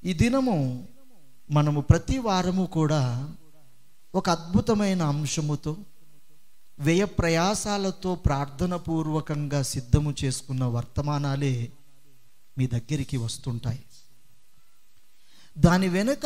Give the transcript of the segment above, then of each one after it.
ఈ దినము మనము ప్రతి వారము కూడా ఒక అద్భుతమైన అంశముతో వ్యయ ప్రయాసాలతో ప్రార్థన పూర్వకంగా సిద్ధము చేసుకున్న వర్తమానాలే మీ దగ్గరికి వస్తుంటాయి దాని వెనుక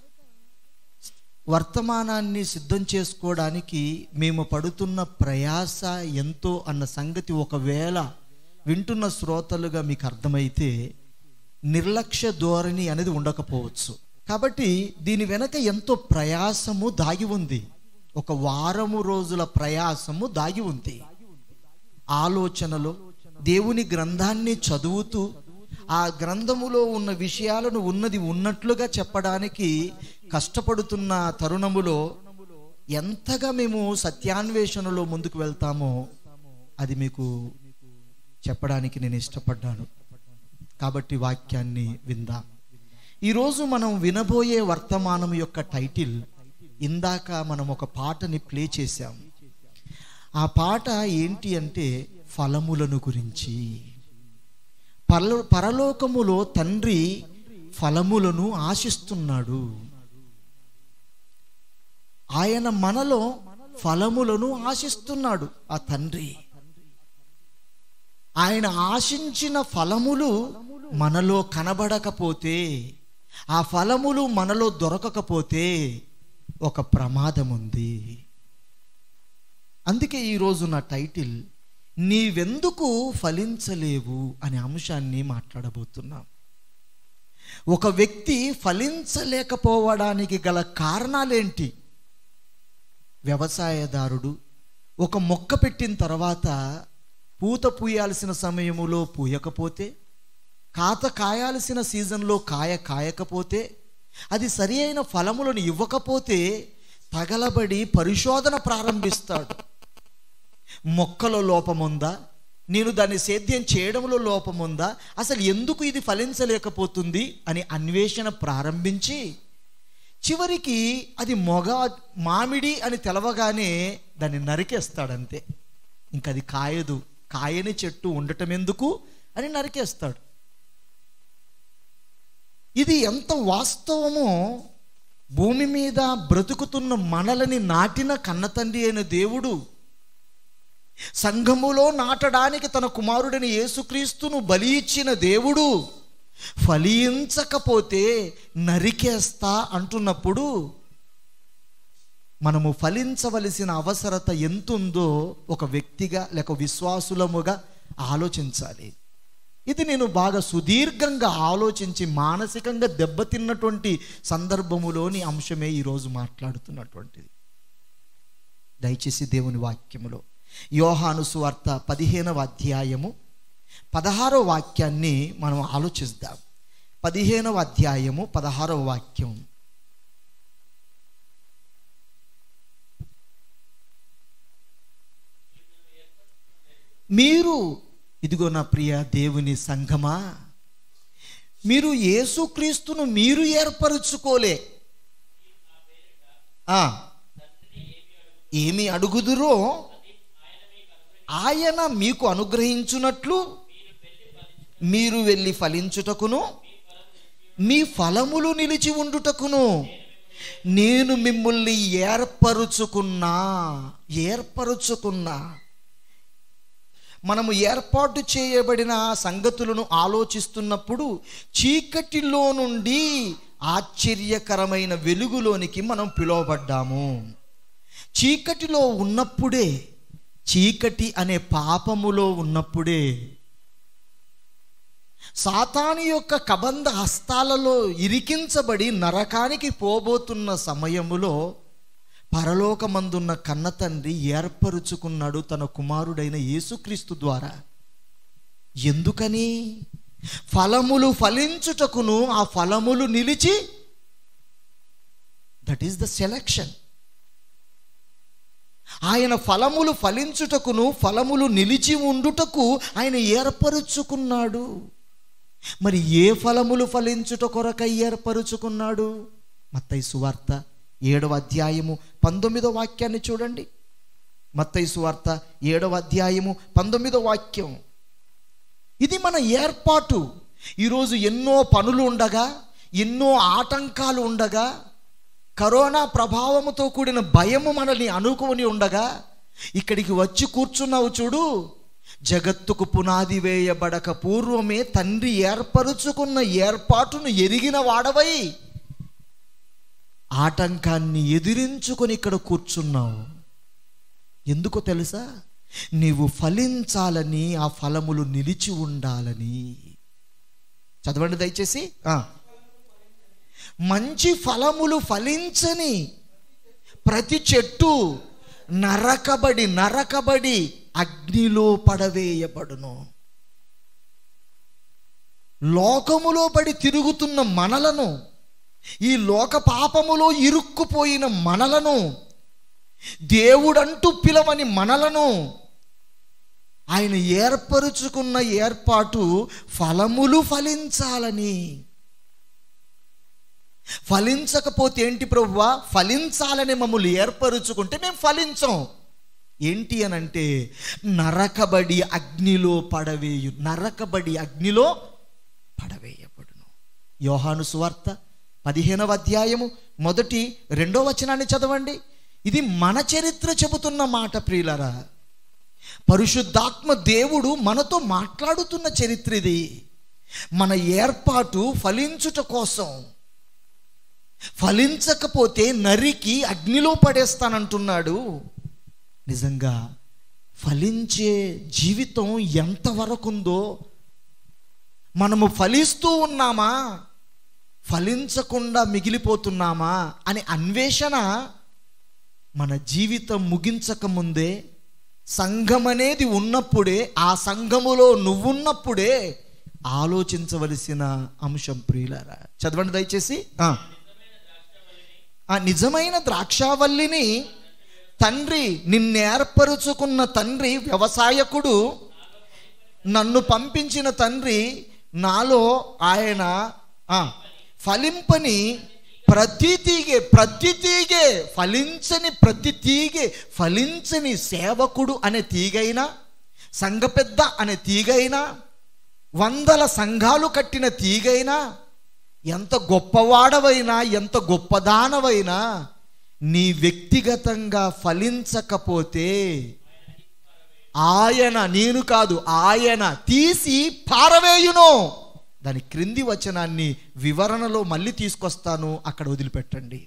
వర్తమానాన్ని సిద్ధం చేసుకోవడానికి మేము పడుతున్న ప్రయాస ఎంతో అన్న సంగతి ఒకవేళ వింటున్న శ్రోతలుగా మీకు అర్థమైతే నిర్లక్ష్య ధోరణి అనేది ఉండకపోవచ్చు కాబట్టి దీని వెనక ఎంతో ప్రయాసము దాగి ఉంది ఒక వారము రోజుల ప్రయాసము దాగి ఉంది ఆలోచనలో దేవుని గ్రంథాన్ని చదువుతూ ఆ గ్రంథములో ఉన్న విషయాలను ఉన్నది ఉన్నట్లుగా చెప్పడానికి కష్టపడుతున్న తరుణములో ఎంతగా మేము సత్యాన్వేషణలో ముందుకు వెళ్తామో అది మీకు చెప్పడానికి నేను ఇష్టపడ్డాను కాబట్టి వాక్యాన్ని విందాం ఈరోజు మనం వినబోయే వర్తమానం యొక్క టైటిల్ ఇందాక మనం ఒక పాటని ప్లే చేశాం ఆ పాట ఏంటి అంటే ఫలములను గురించి పరలో పరలోకములో తండ్రి ఫలములను ఆశిస్తున్నాడు ఆయన మనలో ఫలములను ఆశిస్తున్నాడు ఆ తండ్రి ఆయన ఆశించిన ఫలములు మనలో కనబడకపోతే ఆ ఫలములు మనలో దొరకకపోతే ఒక ప్రమాదం ఉంది అందుకే ఈరోజు నా టైటిల్ నీవెందుకు ఫలించలేవు అనే అంశాన్ని మాట్లాడబోతున్నాం ఒక వ్యక్తి ఫలించలేకపోవడానికి గల కారణాలేంటి వ్యవసాయదారుడు ఒక మొక్క పెట్టిన తర్వాత పూత పూయాల్సిన సమయములో పూయకపోతే కాత కాయాల్సిన సీజన్లో కాయ కాయకపోతే అది సరి అయిన ఫలములను ఇవ్వకపోతే తగలబడి పరిశోధన ప్రారంభిస్తాడు మొక్కలో లోపముందా నేను దాన్ని సేద్యం చేయడంలో లోపముందా అసలు ఎందుకు ఇది ఫలించలేకపోతుంది అని అన్వేషణ ప్రారంభించి చివరికి అది మొగ మామిడి అని తెలవగానే దాన్ని నరికేస్తాడంతే ఇంకా అది కాయదు కాయని చెట్టు ఉండటం ఎందుకు అని నరికేస్తాడు ఇది ఎంత వాస్తవమో భూమి మీద బ్రతుకుతున్న మనలని నాటిన కన్నతండ్రి అయిన దేవుడు సంఘములో నాటడానికి తన కుమారుడిని యేసుక్రీస్తును బలి ఇచ్చిన దేవుడు ఫలించకపోతే నరికేస్తా అంటున్నప్పుడు మనము ఫలించవలసిన అవసరత ఎంతుందో ఒక వ్యక్తిగా లేక విశ్వాసులముగా ఆలోచించాలి ఇది నేను బాగా సుదీర్ఘంగా ఆలోచించి మానసికంగా దెబ్బతిన్నటువంటి సందర్భములోని అంశమే ఈరోజు మాట్లాడుతున్నటువంటిది దయచేసి దేవుని వాక్యములో యోహాను సువార్త పదిహేనవ అధ్యాయము పదహారవ వాక్యాన్ని మనం ఆలోచిద్దాం పదిహేనవ అధ్యాయము పదహారవ వాక్యం మీరు ఇదిగో నా ప్రియ దేవుని సంఘమా మీరు యేసుక్రీస్తును మీరు ఏర్పరుచుకోలే ఆ, ఏమి అడుగుదురో ఆయన మీకు అనుగ్రహించున్నట్లు మీరు వెళ్ళి ఫలించుటకును మీ ఫలములు నిలిచి ఉండుటకును నేను మిమ్మల్ని ఏర్పరుచుకున్నా ఏర్పరుచుకున్నా మనము ఏర్పాటు చేయబడిన సంగతులను ఆలోచిస్తున్నప్పుడు చీకటిలో నుండి ఆశ్చర్యకరమైన వెలుగులోనికి మనం పిలువబడ్డాము చీకటిలో ఉన్నప్పుడే చీకటి అనే పాపములో ఉన్నప్పుడే సాతాను యొక్క కబంధ హస్తాలలో ఇరికించబడి నరకానికి పోబోతున్న సమయములో పరలోకమందున్న కన్నతండ్రి ఏర్పరుచుకున్నాడు తన కుమారుడైన యేసుక్రీస్తు ద్వారా ఎందుకని ఫలములు ఫలించుటకును ఆ ఫలములు నిలిచి దట్ ఈస్ ద సెలక్షన్ ఆయన ఫలములు ఫలించుటకును ఫలములు నిలిచి ఉండుటకు ఆయన ఏర్పరుచుకున్నాడు మరి ఏ ఫలములు ఫలించుట కొరకై ఏర్పరుచుకున్నాడు మత్తయి సువార్త ఏడవ అధ్యాయము పంతొమ్మిదో వాక్యాన్ని చూడండి మత్తయి సువార్త ఏడవ అధ్యాయము పంతొమ్మిదో వాక్యం ఇది మన ఏర్పాటు ఈరోజు ఎన్నో పనులు ఉండగా ఎన్నో ఆటంకాలు ఉండగా కరోనా ప్రభావముతో కూడిన భయము మనల్ని అనుకుని ఉండగా ఇక్కడికి వచ్చి కూర్చున్నావు చూడు జగత్తుకు పునాది వేయబడక పూర్వమే తండ్రి ఏర్పరుచుకున్న ఏర్పాటును ఎరిగిన వాడవై ఆటంకాన్ని ఎదిరించుకొని ఇక్కడ కూర్చున్నావు ఎందుకో తెలుసా నీవు ఫలించాలని ఆ ఫలములు నిలిచి ఉండాలని చదవండి దయచేసి ఆ. మంచి ఫలములు ఫలించని ప్రతి చెట్టు నరకబడి నరకబడి అగ్నిలో పడవేయబడును లోకములో పడి తిరుగుతున్న మనలను ఈ లోక పాపములో ఇరుక్కుపోయిన మనలను దేవుడంటూ పిలవని మనలను ఆయన ఏర్పరుచుకున్న ఏర్పాటు ఫలములు ఫలించాలని ఫలించకపోతే ఏంటి ప్రభువా ఫలించాలని మమ్మల్ని ఏర్పరుచుకుంటే మేము ఫలించం ఏంటి అని అంటే నరకబడి అగ్నిలో పడవేయు నరకబడి అగ్నిలో పడవేయబడును యోహాను సువార్త పదిహేనవ అధ్యాయము మొదటి రెండో వచనాన్ని చదవండి ఇది మన చరిత్ర చెబుతున్న మాట ప్రియులరా పరిశుద్ధాత్మ దేవుడు మనతో మాట్లాడుతున్న చరిత్ర ఇది మన ఏర్పాటు ఫలించుట కోసం ఫలించకపోతే నరికి అగ్నిలో పడేస్తానంటున్నాడు నిజంగా ఫలించే జీవితం ఎంతవరకు ఉందో మనము ఫలిస్తూ ఉన్నామా ఫలించకుండా మిగిలిపోతున్నామా అని అన్వేషణ మన జీవితం ముగించక ముందే సంఘం అనేది ఉన్నప్పుడే ఆ సంఘములో నువ్వున్నప్పుడే ఆలోచించవలసిన అంశం ప్రియులారా చదవండి దయచేసి ఆ. ఆ నిజమైన ద్రాక్షావల్లిని తండ్రి నిన్నేర్పరుచుకున్న తండ్రి వ్యవసాయకుడు నన్ను పంపించిన తండ్రి నాలో ఆయన ఆ, ఫలింపని ప్రతి తీగే ప్రతి తీగే ఫలించని ప్రతి తీగే ఫలించని సేవకుడు అనే తీగైనా సంఘ పెద్ద అనే తీగైనా వందల సంఘాలు కట్టిన తీగైనా ఎంత గొప్పవాడవైనా ఎంత గొప్పదానవైనా నీ వ్యక్తిగతంగా ఫలించకపోతే ఆయన నేను కాదు ఆయన తీసి పారవేయును దాని క్రింది వచనాన్ని వివరణలో మళ్ళీ తీసుకొస్తాను అక్కడ వదిలిపెట్టండి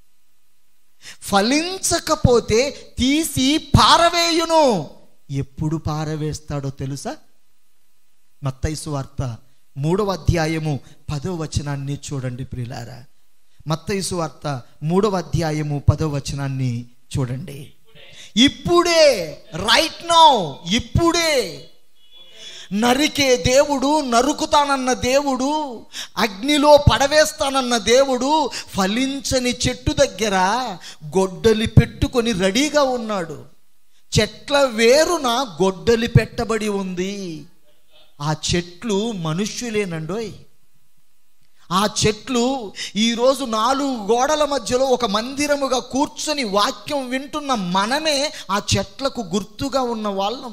ఫలించకపోతే తీసి పారవేయును ఎప్పుడు పారవేస్తాడో తెలుసా మత్తైసు వార్త మూడవ అధ్యాయము పదవ వచనాన్ని చూడండి ప్రియులారా మత్తైసు వార్త మూడవ అధ్యాయము పదవ వచనాన్ని చూడండి ఇప్పుడే రైట్ నౌ ఇప్పుడే నరికే దేవుడు నరుకుతానన్న దేవుడు అగ్నిలో పడవేస్తానన్న దేవుడు ఫలించని చెట్టు దగ్గర గొడ్డలి పెట్టుకొని రెడీగా ఉన్నాడు చెట్ల వేరున గొడ్డలి పెట్టబడి ఉంది ఆ చెట్లు మనుష్యులేనండోయ్ ఆ చెట్లు ఈరోజు నాలుగు గోడల మధ్యలో ఒక మందిరముగా కూర్చొని వాక్యం వింటున్న మనమే ఆ చెట్లకు గుర్తుగా ఉన్న వాళ్ళం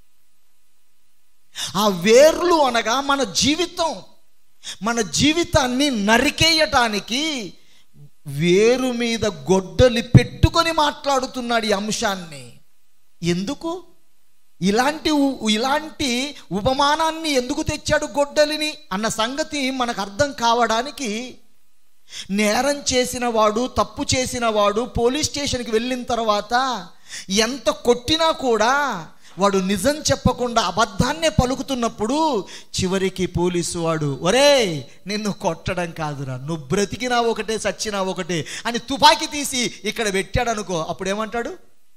ఆ వేర్లు అనగా మన జీవితం మన జీవితాన్ని నరికేయటానికి వేరు మీద గొడ్డలి పెట్టుకొని మాట్లాడుతున్నాడు ఈ అంశాన్ని ఎందుకు ఇలాంటి ఉ- ఇలాంటి ఉపమానాన్ని ఎందుకు తెచ్చాడు గొడ్డలిని అన్న సంగతి మనకు అర్థం కావడానికి నేరం చేసిన వాడు తప్పు చేసిన వాడు పోలీస్ స్టేషన్కి వెళ్ళిన తర్వాత ఎంత కొట్టినా కూడా వాడు నిజం చెప్పకుండా అబద్ధాన్నే పలుకుతున్నప్పుడు చివరికి పోలీసు వాడు ఒరే నిన్ను కొట్టడం కాదురా నువ్వు బ్రతికినా ఒకటే చచ్చినా ఒకటే అని తుపాకీ తీసి ఇక్కడ పెట్టాడు అనుకో అప్పుడు ఏమంటాడు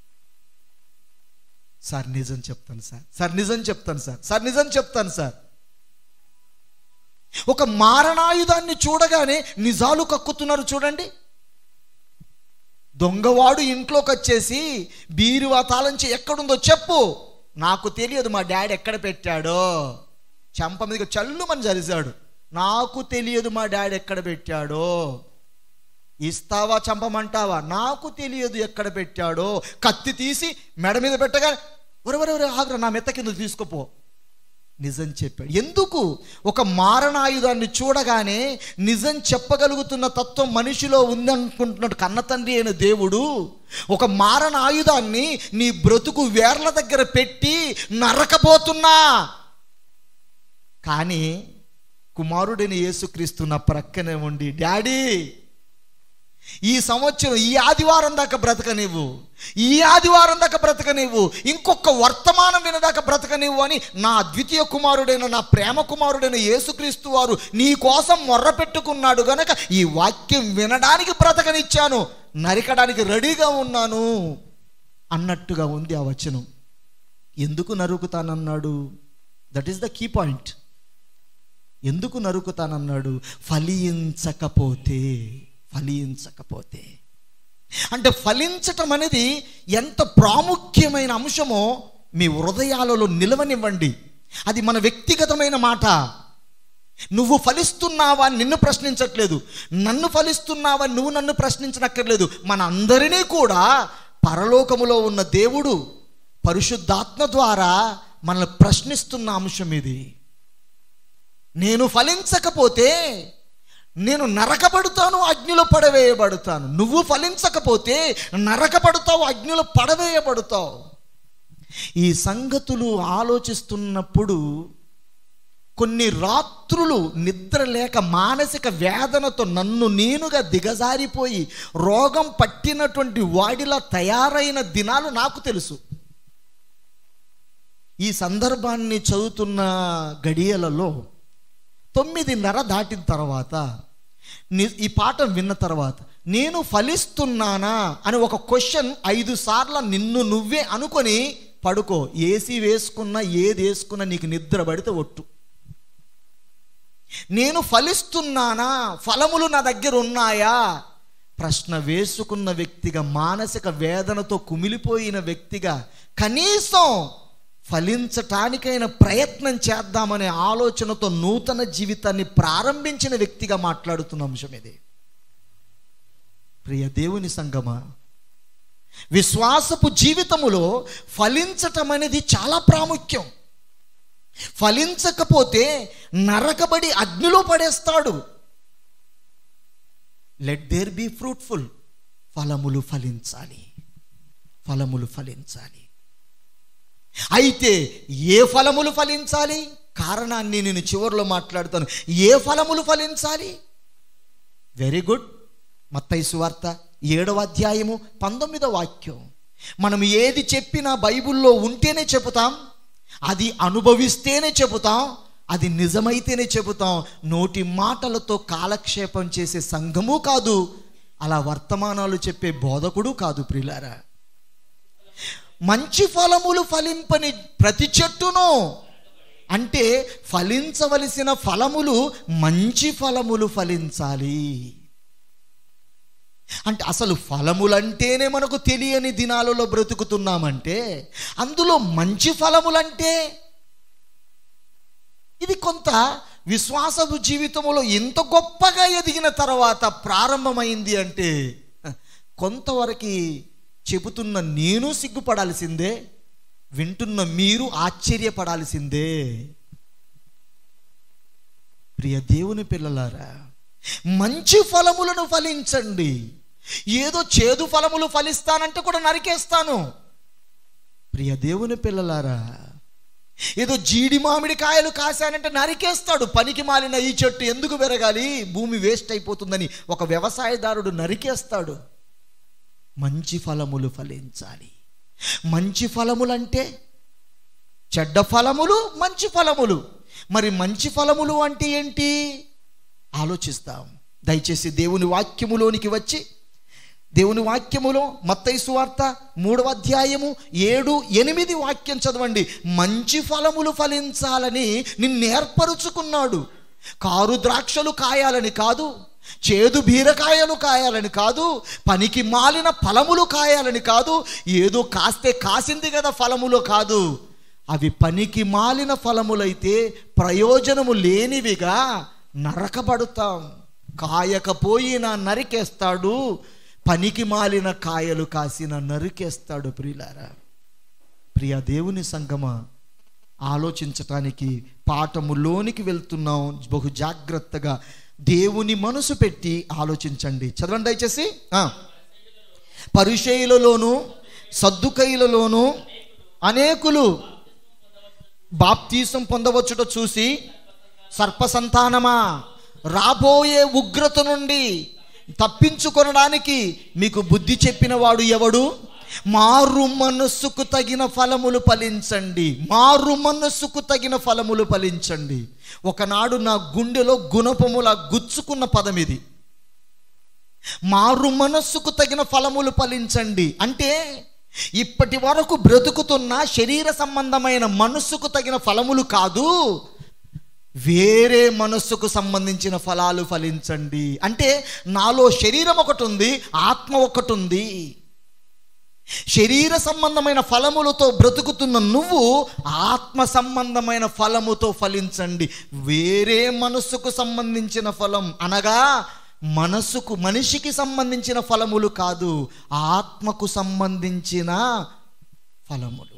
సార్ నిజం చెప్తాను సార్ సార్ నిజం చెప్తాను సార్ సార్ నిజం చెప్తాను సార్ ఒక మారణాయుధాన్ని చూడగానే నిజాలు కక్కుతున్నారు చూడండి దొంగవాడు ఇంట్లోకి వచ్చేసి బీరువా తాళంచి ఎక్కడుందో చెప్పు నాకు తెలియదు మా డాడీ ఎక్కడ పెట్టాడో చెంప మీద చల్లుమని జరిశాడు నాకు తెలియదు మా డాడీ ఎక్కడ పెట్టాడో ఇస్తావా చంపమంటావా నాకు తెలియదు ఎక్కడ పెట్టాడో కత్తి తీసి మెడ మీద పెట్టగా ఒరే ఒరే ఒరే ఆగ్రా నా మెత్త కింద తీసుకుపో నిజం చెప్పాడు ఎందుకు ఒక మారణాయుధాన్ని చూడగానే నిజం చెప్పగలుగుతున్న తత్వం మనిషిలో ఉందనుకుంటున్నాడు కన్న తండ్రి అయిన దేవుడు ఒక మారణ ఆయుధాన్ని నీ బ్రతుకు వేర్ల దగ్గర పెట్టి నరకబోతున్నా కానీ కుమారుడైన యేసుక్రీస్తు నా ప్రక్కనే ఉండి డాడీ ఈ సంవత్సరం ఈ ఆదివారం దాకా బ్రతకనివ్వు ఈ ఆదివారం దాకా బ్రతకనివ్వు ఇంకొక వర్తమానం వినదాకా బ్రతకనివ్వు అని నా ద్వితీయ కుమారుడైన నా ప్రేమ కుమారుడైన యేసుక్రీస్తు వారు నీ కోసం మొర్ర పెట్టుకున్నాడు గనక ఈ వాక్యం వినడానికి బ్రతకనిచ్చాను నరికడానికి రెడీగా ఉన్నాను అన్నట్టుగా ఉంది ఆ వచనం ఎందుకు నరుకుతానన్నాడు that is the key point ఎందుకు నరుకుతానన్నాడు ఫలించకపోతే ఫలించకపోతే అంటే ఫలించటం అనేది ఎంత ప్రాముఖ్యమైన అంశమో మీ హృదయాలలో నిలవనివ్వండి అది మన వ్యక్తిగతమైన మాట నువ్వు ఫలిస్తున్నావా అని నిన్ను ప్రశ్నించట్లేదు నన్ను ఫలిస్తున్నావా అని నువ్వు నన్ను ప్రశ్నించనక్కర్లేదు మన అందరినీ కూడా పరలోకములో ఉన్న దేవుడు పరిశుద్ధాత్మ ద్వారా మనల్ని ప్రశ్నిస్తున్న అంశం ఇది నేను ఫలించకపోతే నేను నరకబడుతాను అగ్నిలో పడవేయబడతాను నువ్వు ఫలించకపోతే నరకబడతావు అగ్నిలో పడవేయబడతావు ఈ సంగతులు ఆలోచిస్తున్నప్పుడు కొన్ని రాత్రులు నిద్ర లేక మానసిక వేదనతో నన్ను నేనుగా దిగజారిపోయి రోగం పట్టినటువంటి వాడిలా తయారైన దినాలు నాకు తెలుసు ఈ సందర్భాన్ని చదువుతున్న గడియలలో తొమ్మిదిన్నర దాటిన తర్వాత ని- ఈ పాఠం విన్న తర్వాత నేను ఫలిస్తున్నానా అని ఒక క్వశ్చన్ ఐదు సార్లు నిన్ను నువ్వే అనుకొని పడుకో ఏసీ వేసుకున్నా ఏది వేసుకున్నా నీకు నిద్ర పడితే ఒట్టు నేను ఫలిస్తున్నానా ఫలములు నా దగ్గర ఉన్నాయా ప్రశ్న వేసుకున్న వ్యక్తిగా మానసిక వేదనతో కుమిలిపోయిన వ్యక్తిగా కనీసం ఫలించటానికైన ప్రయత్నం చేద్దామనే ఆలోచనతో నూతన జీవితాన్ని ప్రారంభించిన వ్యక్తిగా మాట్లాడుతున్న అంశం ఇది ప్రియ దేవుని సంగమా విశ్వాసపు జీవితములో ఫలించటం అనేది చాలా ప్రాముఖ్యం ఫలించకపోతే నరకబడి అగ్నిలో పడేస్తాడు లెట్ దేర్ బి ఫ్రూట్ఫుల్ ఫలములు ఫలించాలి ఫలములు ఫలించాలి అయితే ఏ ఫలములు ఫలించాలి కారణాన్ని నేను చివరిలో మాట్లాడుతాను ఏ ఫలములు ఫలించాలి వెరీ గుడ్ మత్తయి సువార్త ఏడవ అధ్యాయము పంతొమ్మిదవ వాక్యం మనం ఏది చెప్పినా బైబిల్లో ఉంటేనే చెబుతాం అది అనుభవిస్తేనే చెబుతాం అది నిజమైతేనే చెబుతాం నోటి మాటలతో కాలక్షేపం చేసే సంఘము కాదు అలా వర్తమానాలు చెప్పే బోధకుడు కాదు ప్రిలారా మంచి ఫలములు ఫలింపని ప్రతి చెట్టును అంటే ఫలించవలసిన ఫలములు మంచి ఫలములు ఫలించాలి అంటే అసలు ఫలములంటేనే మనకు తెలియని దినాలలో బ్రతుకుతున్నామంటే అందులో మంచి ఫలములంటే ఇది కొంత విశ్వాసపు జీవితంలో ఎంత గొప్పగా ఎదిగిన తర్వాత ప్రారంభమైంది అంటే కొంతవరకు చెబుతున్న నేను సిగ్గుపడాల్సిందే వింటున్న మీరు ఆశ్చర్యపడాల్సిందే ప్రియ దేవుని పిల్లలారా మంచి ఫలములను ఫలించండి ఏదో చేదు ఫలములు ఫలిస్తానంటే కూడా నరికేస్తాను ప్రియ దేవుని పిల్లలారా ఏదో జీడి మామిడి కాయలు కాశానంటే నరికేస్తాడు పనికి మాలిన ఈ చెట్టు ఎందుకు పెరగాలి భూమి వేస్ట్ అయిపోతుందని ఒక వ్యవసాయదారుడు నరికేస్తాడు మంచి ఫలములు ఫలించాలి మంచి ఫలములంటే చెడ్డ ఫలములు మంచి ఫలములు మరి మంచి ఫలములు అంటే ఏంటి ఆలోచిస్తాం దయచేసి దేవుని వాక్యములోనికి వచ్చి దేవుని వాక్యములో మత్తయి సువార్త మూడవ అధ్యాయము ఏడు ఎనిమిది వాక్యం చదవండి మంచి ఫలములు ఫలించాలని నిన్ను ఏర్పరుచుకున్నాడు కారు ద్రాక్షలు కాయాలని కాదు చేదు బీరకాయలు కాయాలని కాదు పనికి మాలిన ఫలములు కాయాలని కాదు ఏదో కాస్తే కాసింది కదా ఫలములు కాదు అవి పనికి మాలిన ఫలములైతే ప్రయోజనము లేనివిగా నరకబడుతాం కాయకపోయినా నరికేస్తాడు పనికి మాలిన కాయలు కాసిన నరికేస్తాడు ప్రియులారా ప్రియ దేవుని సంగమా ఆలోచించటానికి పాఠములోనికి వెళ్తున్నాం బహు జాగ్రత్తగా దేవుని మనసు పెట్టి ఆలోచించండి చదవండి దయచేసి ఆ. పరిచయులలోను సద్దుకైలలోను అనేకులు బాప్తీసం పొందవచ్చుట చూసి సర్పసంతానమా రాబోయే ఉగ్రత నుండి తప్పించుకొనడానికి మీకు బుద్ధి చెప్పిన వాడు ఎవడు మారు మనస్సుకు తగిన ఫలములు ఫలించండి మారు మనస్సుకు తగిన ఫలములు ఫలించండి ఒకనాడు నా గుండెలో గుణపములా గుచ్చుకున్న పదం ఇది మారు మనస్సుకు తగిన ఫలములు ఫలించండి అంటే ఇప్పటి వరకు బ్రతుకుతున్న శరీర సంబంధమైన మనస్సుకు తగిన ఫలములు కాదు వేరే మనస్సుకు సంబంధించిన ఫలాలు ఫలించండి అంటే నాలో శరీరం ఒకటి ఉంది ఆత్మ ఒకటి ఉంది శరీర సంబంధమైన ఫలములతో బ్రతుకుతున్న నువ్వు ఆత్మ సంబంధమైన ఫలముతో ఫలించండి వేరే మనస్సుకు సంబంధించిన ఫలం అనగా మనసుకు మనిషికి సంబంధించిన ఫలములు కాదు ఆత్మకు సంబంధించిన ఫలములు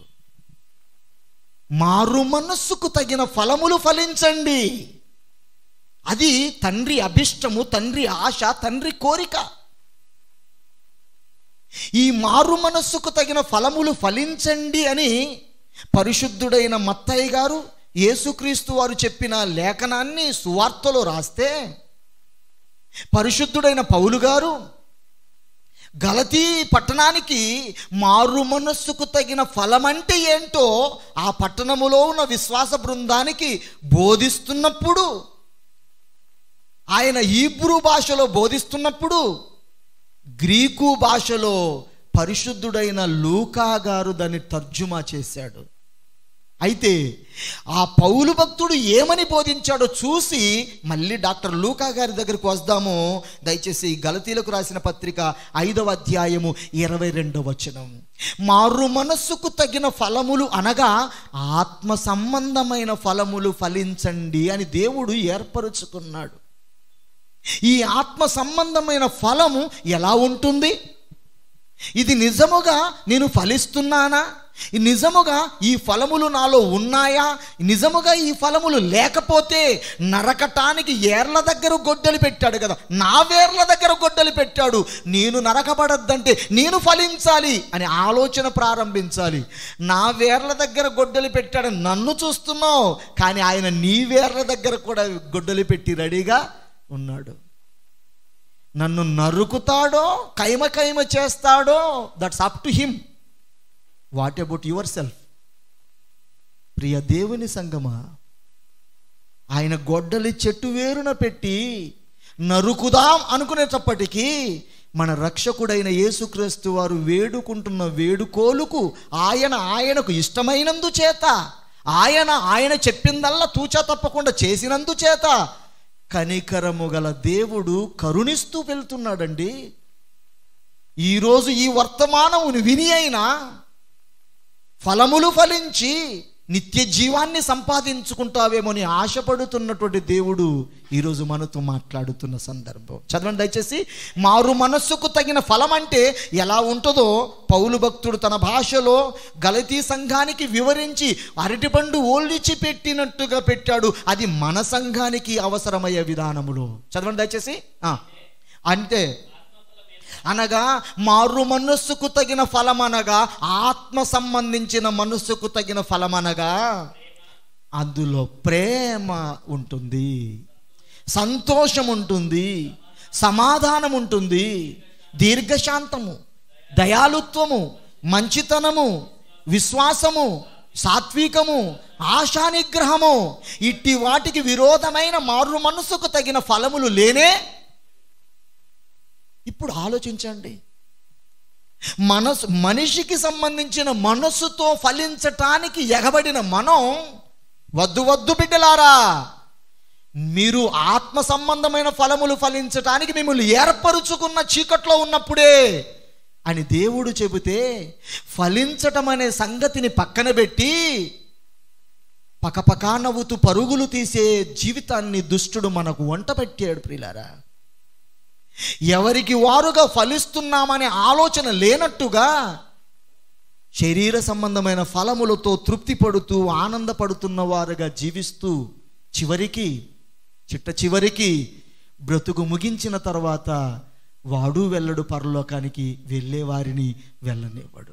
మారు మనస్సుకు తగిన ఫలములు ఫలించండి అది తండ్రి అభిష్టము తండ్రి ఆశ తండ్రి కోరిక ఈ మారు మనస్సుకు తగిన ఫలములు ఫలించండి అని పరిశుద్ధుడైన మత్తయ్య గారు యేసుక్రీస్తు వారు చెప్పిన లేఖనాన్ని సువార్తలో రాస్తే పరిశుద్ధుడైన పౌలు గారు గలతీ పట్టణానికి మారు మనస్సుకు తగిన ఫలమంటే ఏంటో ఆ పట్టణములో ఉన్న విశ్వాస బృందానికి బోధిస్తున్నప్పుడు ఆయన ఈబ్రూ భాషలో బోధిస్తున్నప్పుడు గ్రీకు భాషలో పరిశుద్ధుడైన లూకా గారు దాన్ని తర్జుమా చేశాడు అయితే ఆ పౌలు భక్తుడు ఏమని బోధించాడో చూసి మళ్ళీ డాక్టర్ లూకా గారి దగ్గరికి వస్తాము దయచేసి గలతీలకు రాసిన పత్రిక ఐదవ అధ్యాయము ఇరవై రెండవ వచనం మారు మనస్సుకు తగిన ఫలములు అనగా ఆత్మ సంబంధమైన ఫలములు ఫలించండి అని దేవుడు ఏర్పరుచుకున్నాడు ఈ ఆత్మ సంబంధమైన ఫలము ఎలా ఉంటుంది ఇది నిజముగా నేను ఫలిస్తున్నానా ఈ నిజముగా ఈ ఫలములు నాలో ఉన్నాయా నిజముగా ఈ ఫలములు లేకపోతే నరకటానికి ఏర్ల దగ్గర గొడ్డలి పెట్టాడు కదా నా వేర్ల దగ్గర గొడ్డలి పెట్టాడు నేను నరకబడద్దంటే నేను ఫలించాలి అని ఆలోచన ప్రారంభించాలి నా వేర్ల దగ్గర గొడ్డలి పెట్టాడని నన్ను చూస్తున్నావు కానీ ఆయన నీ వేర్ల దగ్గర కూడా గొడ్డలి పెట్టి రెడీగా ఉన్నాడు నన్ను నరుకుతాడో కైమ కైమ చేస్తాడో that's up to him what about yourself ప్రియ దేవుని సంగమా ఆయన గొడ్డలి చెట్టు వేరున పెట్టి నరుకుదాం అనుకునేటప్పటికీ మన రక్షకుడైన యేసుక్రీస్తు వారు వేడుకుంటున్న వేడుకోలుకు ఆయన ఆయనకు ఇష్టమైనందు చేత ఆయన ఆయన చెప్పిందల్లా తూచా తప్పకుండా చేసినందు చేత కనికరము గల దేవుడు కరుణిస్తూ వెళ్తున్నాడండి ఈరోజు ఈ వర్తమానమును విని అయినా ఫలములు ఫలించి నిత్య జీవాన్ని సంపాదించుకుంటావేమని ఆశపడుతున్నటువంటి దేవుడు ఈరోజు మనతో మాట్లాడుతున్న సందర్భం చదవండి దయచేసి మారు మనస్సుకు తగిన ఫలం అంటే ఎలా ఉంటుందో పౌలు భక్తుడు తన భాషలో గలతీ సంఘానికి వివరించి అరటిపండు ఓల్డిచి పెట్టినట్టుగా పెట్టాడు అది మన సంఘానికి అవసరమయ్యే విధానములో చదవండి దయచేసి ఆ, అంటే అనగా మారు మనస్సుకు తగిన ఫలమనగా ఆత్మ సంబంధించిన మనస్సుకు తగిన ఫలమనగా అందులో ప్రేమ ఉంటుంది సంతోషం ఉంటుంది సమాధానం ఉంటుంది దీర్ఘశాంతము దయాలుత్వము మంచితనము విశ్వాసము సాత్వికము ఆశా నిగ్రహము ఇట్టి వాటికి విరోధమైన మారు మనస్సుకు తగిన ఫలములు లేనే ఇప్పుడు ఆలోచించండి మనసు మనిషికి సంబంధించిన మనస్సుతో ఫలించటానికి ఎగబడిన మనం వద్దు వద్దు బిడ్డలారా మీరు ఆత్మ సంబంధమైన ఫలములు ఫలించటానికి మిమ్మల్ని ఏర్పరుచుకున్న చీకట్లో ఉన్నప్పుడే అని దేవుడు చెబితే ఫలించటం అనే సంగతిని పక్కన పెట్టి పకపకా నవ్వుతూ పరుగులు తీసే జీవితాన్ని దుష్టుడు మనకు వంట పెట్టాడు ప్రియులారా ఎవరికి వారుగా ఫలిస్తున్నామనే ఆలోచన లేనట్టుగా శరీర సంబంధమైన ఫలములతో తృప్తి పడుతూ ఆనందపడుతున్న వారుగా జీవిస్తూ చివరికి చిట్ట చివరికి బ్రతుకు ముగించిన తర్వాత వాడు వెళ్ళడు పరలోకానికి వెళ్ళే వారిని వెళ్ళనివ్వడు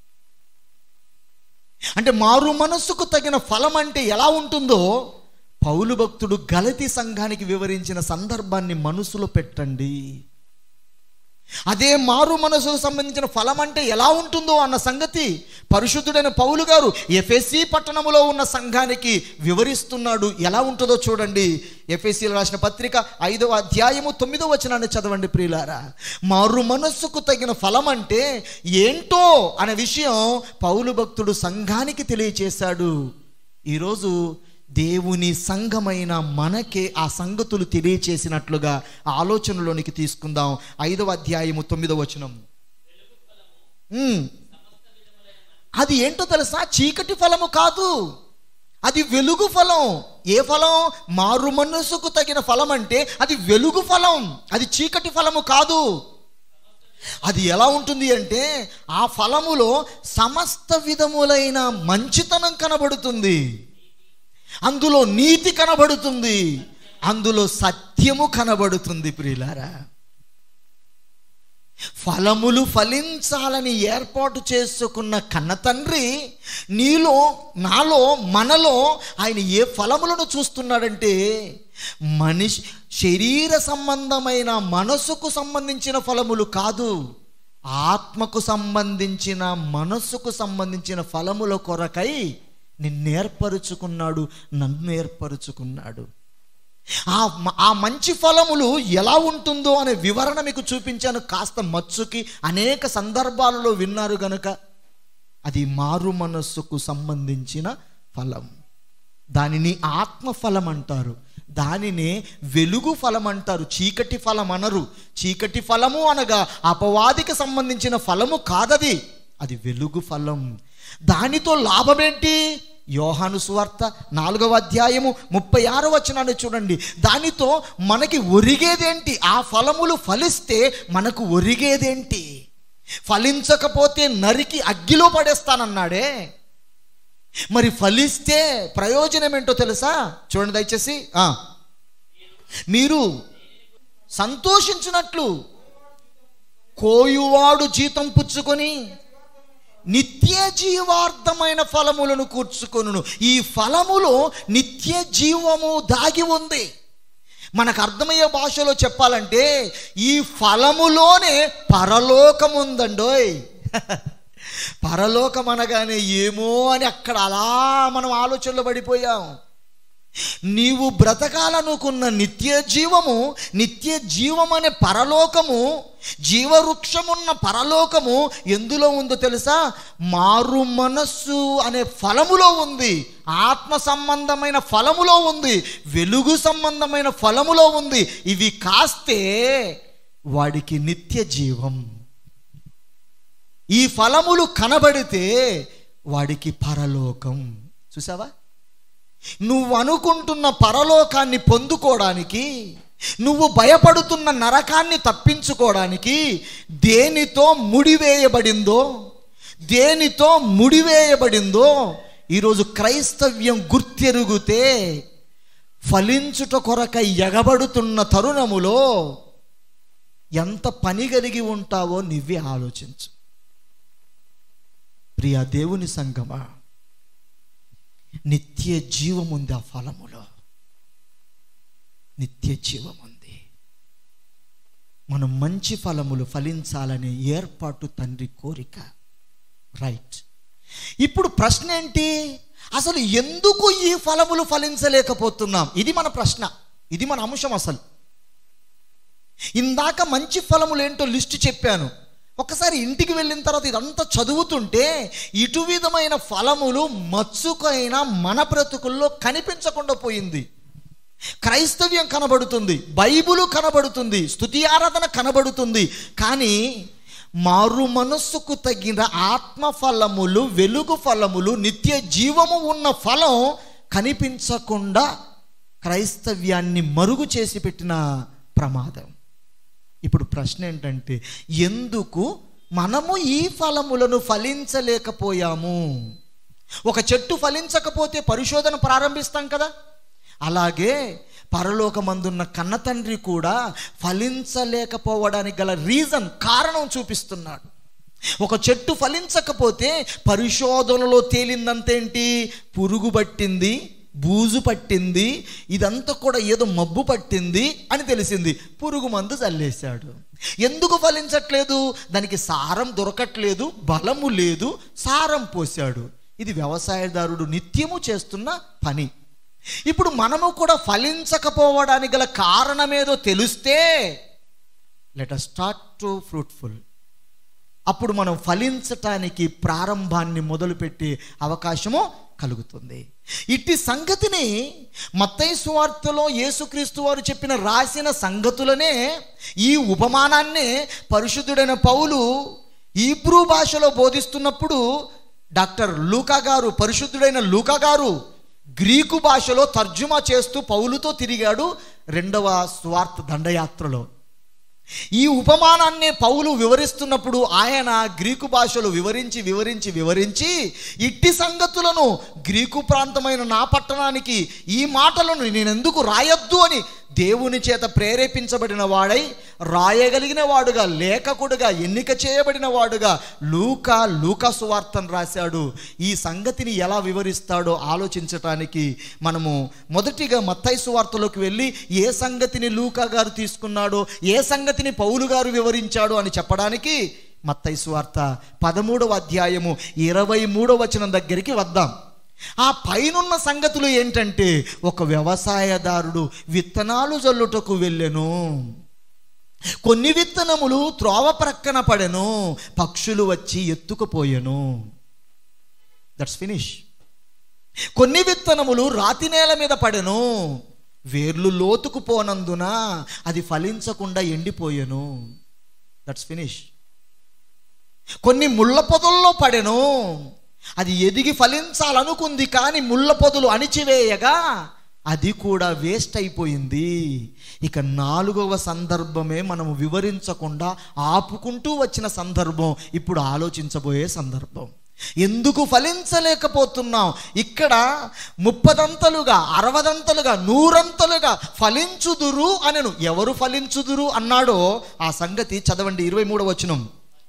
అంటే మారు మనస్సుకు తగిన ఫలం అంటే ఎలా ఉంటుందో పౌలు భక్తుడు గలతి సంఘానికి వివరించిన సందర్భాన్ని మనసులో పెట్టండి అదే మారు మనసుకు సంబంధించిన ఫలం అంటే ఎలా ఉంటుందో అన్న సంగతి పరిశుద్ధుడైన పౌలు గారు ఎఫ్ఎస్సి పట్టణములో ఉన్న సంఘానికి వివరిస్తున్నాడు ఎలా ఉంటుందో చూడండి ఎఫ్ఎస్సీలో రాసిన పత్రిక ఐదవ అధ్యాయము తొమ్మిదవ వచనాన్ని చదవండి ప్రియులారా మారు మనస్సుకు తగిన ఫలం అంటే ఏంటో అనే విషయం పౌలు భక్తుడు సంఘానికి తెలియచేశాడు ఈరోజు దేవుని సంఘమైన మనకే ఆ సంగతులు తెలియచేసినట్లుగా ఆలోచనలోనికి తీసుకుందాం ఐదవ అధ్యాయము తొమ్మిదవ వచనం ఉమ్. అది ఏంటో తెలుసా చీకటి ఫలము కాదు అది వెలుగు ఫలం ఏ ఫలం మారు మనస్సుకు తగిన ఫలం అంటే అది వెలుగు ఫలం అది చీకటి ఫలము కాదు అది ఎలా ఉంటుంది అంటే ఆ ఫలములో సమస్త విధములైన మంచితనం కనబడుతుంది అందులో నీతి కనబడుతుంది అందులో సత్యము కనబడుతుంది ప్రియులారా ఫలములు ఫలించాలని ఏర్పాటు చేసుకున్న కన్న తండ్రి నీలో నాలో మనలో ఆయన ఏ ఫలములను చూస్తున్నాడంటే మనిషి శరీర సంబంధమైన మనసుకు సంబంధించిన ఫలములు కాదు ఆత్మకు సంబంధించిన మనస్సుకు సంబంధించిన ఫలముల కొరకై నిన్ను ఏర్పరుచుకున్నాడు నన్ను ఏర్పరుచుకున్నాడు ఆ మ- ఆ మంచి ఫలములు ఎలా ఉంటుందో అనే వివరణ మీకు చూపించాను కాస్త మచ్చుకి అనేక సందర్భాలలో విన్నారు గనుక అది మారు మనస్సుకు సంబంధించిన ఫలం దానిని ఆత్మ ఫలం అంటారు దానినే వెలుగు ఫలం అంటారు చీకటి ఫలం అనరు చీకటి ఫలము అనగా అపవాదికి సంబంధించిన ఫలము కాదది అది వెలుగు ఫలం దానితో లాభమేంటి యోహాను సువార్త నాలుగవ అధ్యాయము ముప్పై ఆరు వచనాన్ని చూడండి దానితో మనకి ఒరిగేదేంటి ఆ ఫలములు ఫలిస్తే మనకు ఒరిగేదేంటి ఫలించకపోతే నరికి అగ్గిలో పడేస్తానన్నాడే మరి ఫలిస్తే ప్రయోజనం ఏంటో తెలుసా చూడండి దయచేసి ఆ. మీరు సంతోషించినట్లు కోయువాడు జీతం పుచ్చుకొని నిత్య జీవార్థమైన ఫలములను కూర్చుకొనును ఈ ఫలములో నిత్య జీవము దాగి ఉంది మనకు అర్థమయ్యే భాషలో చెప్పాలంటే ఈ ఫలములోనే పరలోకం ఉందండోయ్ పరలోకం అనగానే ఏమో అని అక్కడ అలా మనం ఆలోచనలో పడిపోయాం నీవు బ్రతకాలనుకున్న నిత్య జీవము నిత్య జీవం అనే పరలోకము జీవవృక్షమున్న పరలోకము ఎందులో ఉందో తెలుసా మారు మనస్సు అనే ఫలములో ఉంది ఆత్మ సంబంధమైన ఫలములో ఉంది వెలుగు సంబంధమైన ఫలములో ఉంది ఇవి కాస్తే వాడికి నిత్య జీవం ఈ ఫలములు కనబడితే వాడికి పరలోకం చూసావా నువ్వు అనుకుంటున్న పరలోకాన్ని పొందుకోవడానికి నువ్వు భయపడుతున్న నరకాన్ని తప్పించుకోవడానికి దేనితో ముడివేయబడిందో దేనితో ముడివేయబడిందో ఈరోజు క్రైస్తవ్యం గుర్తెరుగుతే ఫలించుట కొరక ఎగబడుతున్న తరుణములో ఎంత పని కలిగి ఉంటావో నువ్వే ఆలోచించు ప్రియా దేవుని సంగమా నిత్య జీవం ఉంది ఆ ఫలములో నిత్య జీవం ఉంది మనం మంచి ఫలములు ఫలించాలనే ఏర్పాటు తండ్రి కోరిక రైట్ ఇప్పుడు ప్రశ్న ఏంటి అసలు ఎందుకు ఈ ఫలములు ఫలించలేకపోతున్నాం ఇది మన ప్రశ్న ఇది మన అంశం అసలు ఇందాక మంచి ఫలములు ఏంటో లిస్టు చెప్పాను ఒకసారి ఇంటికి వెళ్ళిన తర్వాత ఇదంతా చదువుతుంటే ఇటు విధమైన ఫలములు మచ్చుకైన మన బ్రతుకుల్లో కనిపించకుండా పోయింది క్రైస్తవ్యం కనబడుతుంది బైబులు కనబడుతుంది స్తుతి ఆరాధన కనబడుతుంది కానీ మారు మనస్సుకు తగిన ఆత్మ ఫలములు వెలుగు ఫలములు నిత్య జీవము ఉన్న ఫలం కనిపించకుండా క్రైస్తవ్యాన్ని మరుగు చేసి పెట్టిన ప్రమాదం ఇప్పుడు ప్రశ్న ఏంటంటే ఎందుకు మనము ఈ ఫలములను ఫలించలేకపోయాము ఒక చెట్టు ఫలించకపోతే పరిశోధన ప్రారంభిస్తాం కదా అలాగే పరలోకమందున్న కన్న తండ్రి కూడా ఫలించలేకపోవడానికి గల రీజన్ కారణం చూపిస్తున్నాడు ఒక చెట్టు ఫలించకపోతే పరిశోధనలో తేలిందంతేంటి పురుగు పట్టింది బూజు పట్టింది ఇదంతా కూడా ఏదో మబ్బు పట్టింది అని తెలిసింది పురుగు మందు చల్లేశాడు ఎందుకు ఫలించట్లేదు దానికి సారం దొరకట్లేదు బలము లేదు సారం పోశాడు ఇది వ్యవసాయదారుడు నిత్యము చేస్తున్న పని ఇప్పుడు మనము కూడా ఫలించకపోవడానికి గల కారణమేదో తెలిస్తే let us start to fruitful అప్పుడు మనం ఫలించటానికి ప్రారంభాన్ని మొదలుపెట్టే అవకాశము కలుగుతుంది ఇట్టి సంగతిని మత్తయి సువార్తలో యేసుక్రీస్తు వారు చెప్పిన రాసిన సంగతులనే ఈ ఉపమానాన్నే పరిశుద్ధుడైన పౌలు ఈబ్రూ భాషలో బోధిస్తున్నప్పుడు డాక్టర్ లూకా గారు పరిశుద్ధుడైన లూకా గారు గ్రీకు భాషలో తర్జుమా చేస్తూ పౌలుతో తిరిగాడు రెండవ స్వార్థ దండయాత్రలో ఈ ఉపమానాన్ని పౌలు వివరిస్తున్నప్పుడు ఆయన గ్రీకు భాషలో వివరించి వివరించి వివరించి ఇట్టి సంగతులను గ్రీకు ప్రాంతమైన నా పట్టణానికి ఈ మాటలను నేను ఎందుకు రాయొద్దు అని దేవుని చేత ప్రేరేపించబడిన వాడై రాయగలిగిన వాడుగా లేఖకుడుగా ఎన్నిక చేయబడిన వాడుగా లూకా లూకా సువార్తను రాశాడు ఈ సంగతిని ఎలా వివరిస్తాడో ఆలోచించటానికి మనము మొదటిగా మత్తయి సువార్తలోకి వెళ్ళి ఏ సంగతిని లూకా గారు తీసుకున్నాడో ఏ సంగతిని పౌలు గారు వివరించాడో అని చెప్పడానికి మత్తయి సువార్త పదమూడవ అధ్యాయము ఇరవై మూడవ వచనం దగ్గరికి వద్దాం ఆ పైనున్న సంగతులు ఏంటంటే ఒక వ్యవసాయదారుడు విత్తనాలు జల్లుటకు వెళ్ళెను కొన్ని విత్తనములు త్రోవ ప్రక్కన పడెను పక్షులు వచ్చి ఎత్తుకుపోయెను దట్స్ ఫినిష్ కొన్ని విత్తనములు రాతి నేల మీద పడెను వేర్లు లోతుకు పోనందున అది ఫలించకుండా ఎండిపోయెను దట్స్ ఫినిష్ కొన్ని ముళ్ళ పొదల్లో పడెను అది ఎదిగి ఫలించాలనుకుంది కానీ ముళ్ళ పొదలు అణిచివేయగా అది కూడా వేస్ట్ అయిపోయింది ఇక నాలుగవ సందర్భమే మనము వివరించకుండా ఆపుకుంటూ వచ్చిన సందర్భం ఇప్పుడు ఆలోచించబోయే సందర్భం ఎందుకు ఫలించలేకపోతున్నాం ఇక్కడ ముప్పదంతలుగా అరవదంతలుగా నూరంతలుగా ఫలించుదురు అనను ఎవరు ఫలించుదురు అన్నాడో ఆ సంగతి చదవండి ఇరవై మూడవ వచనం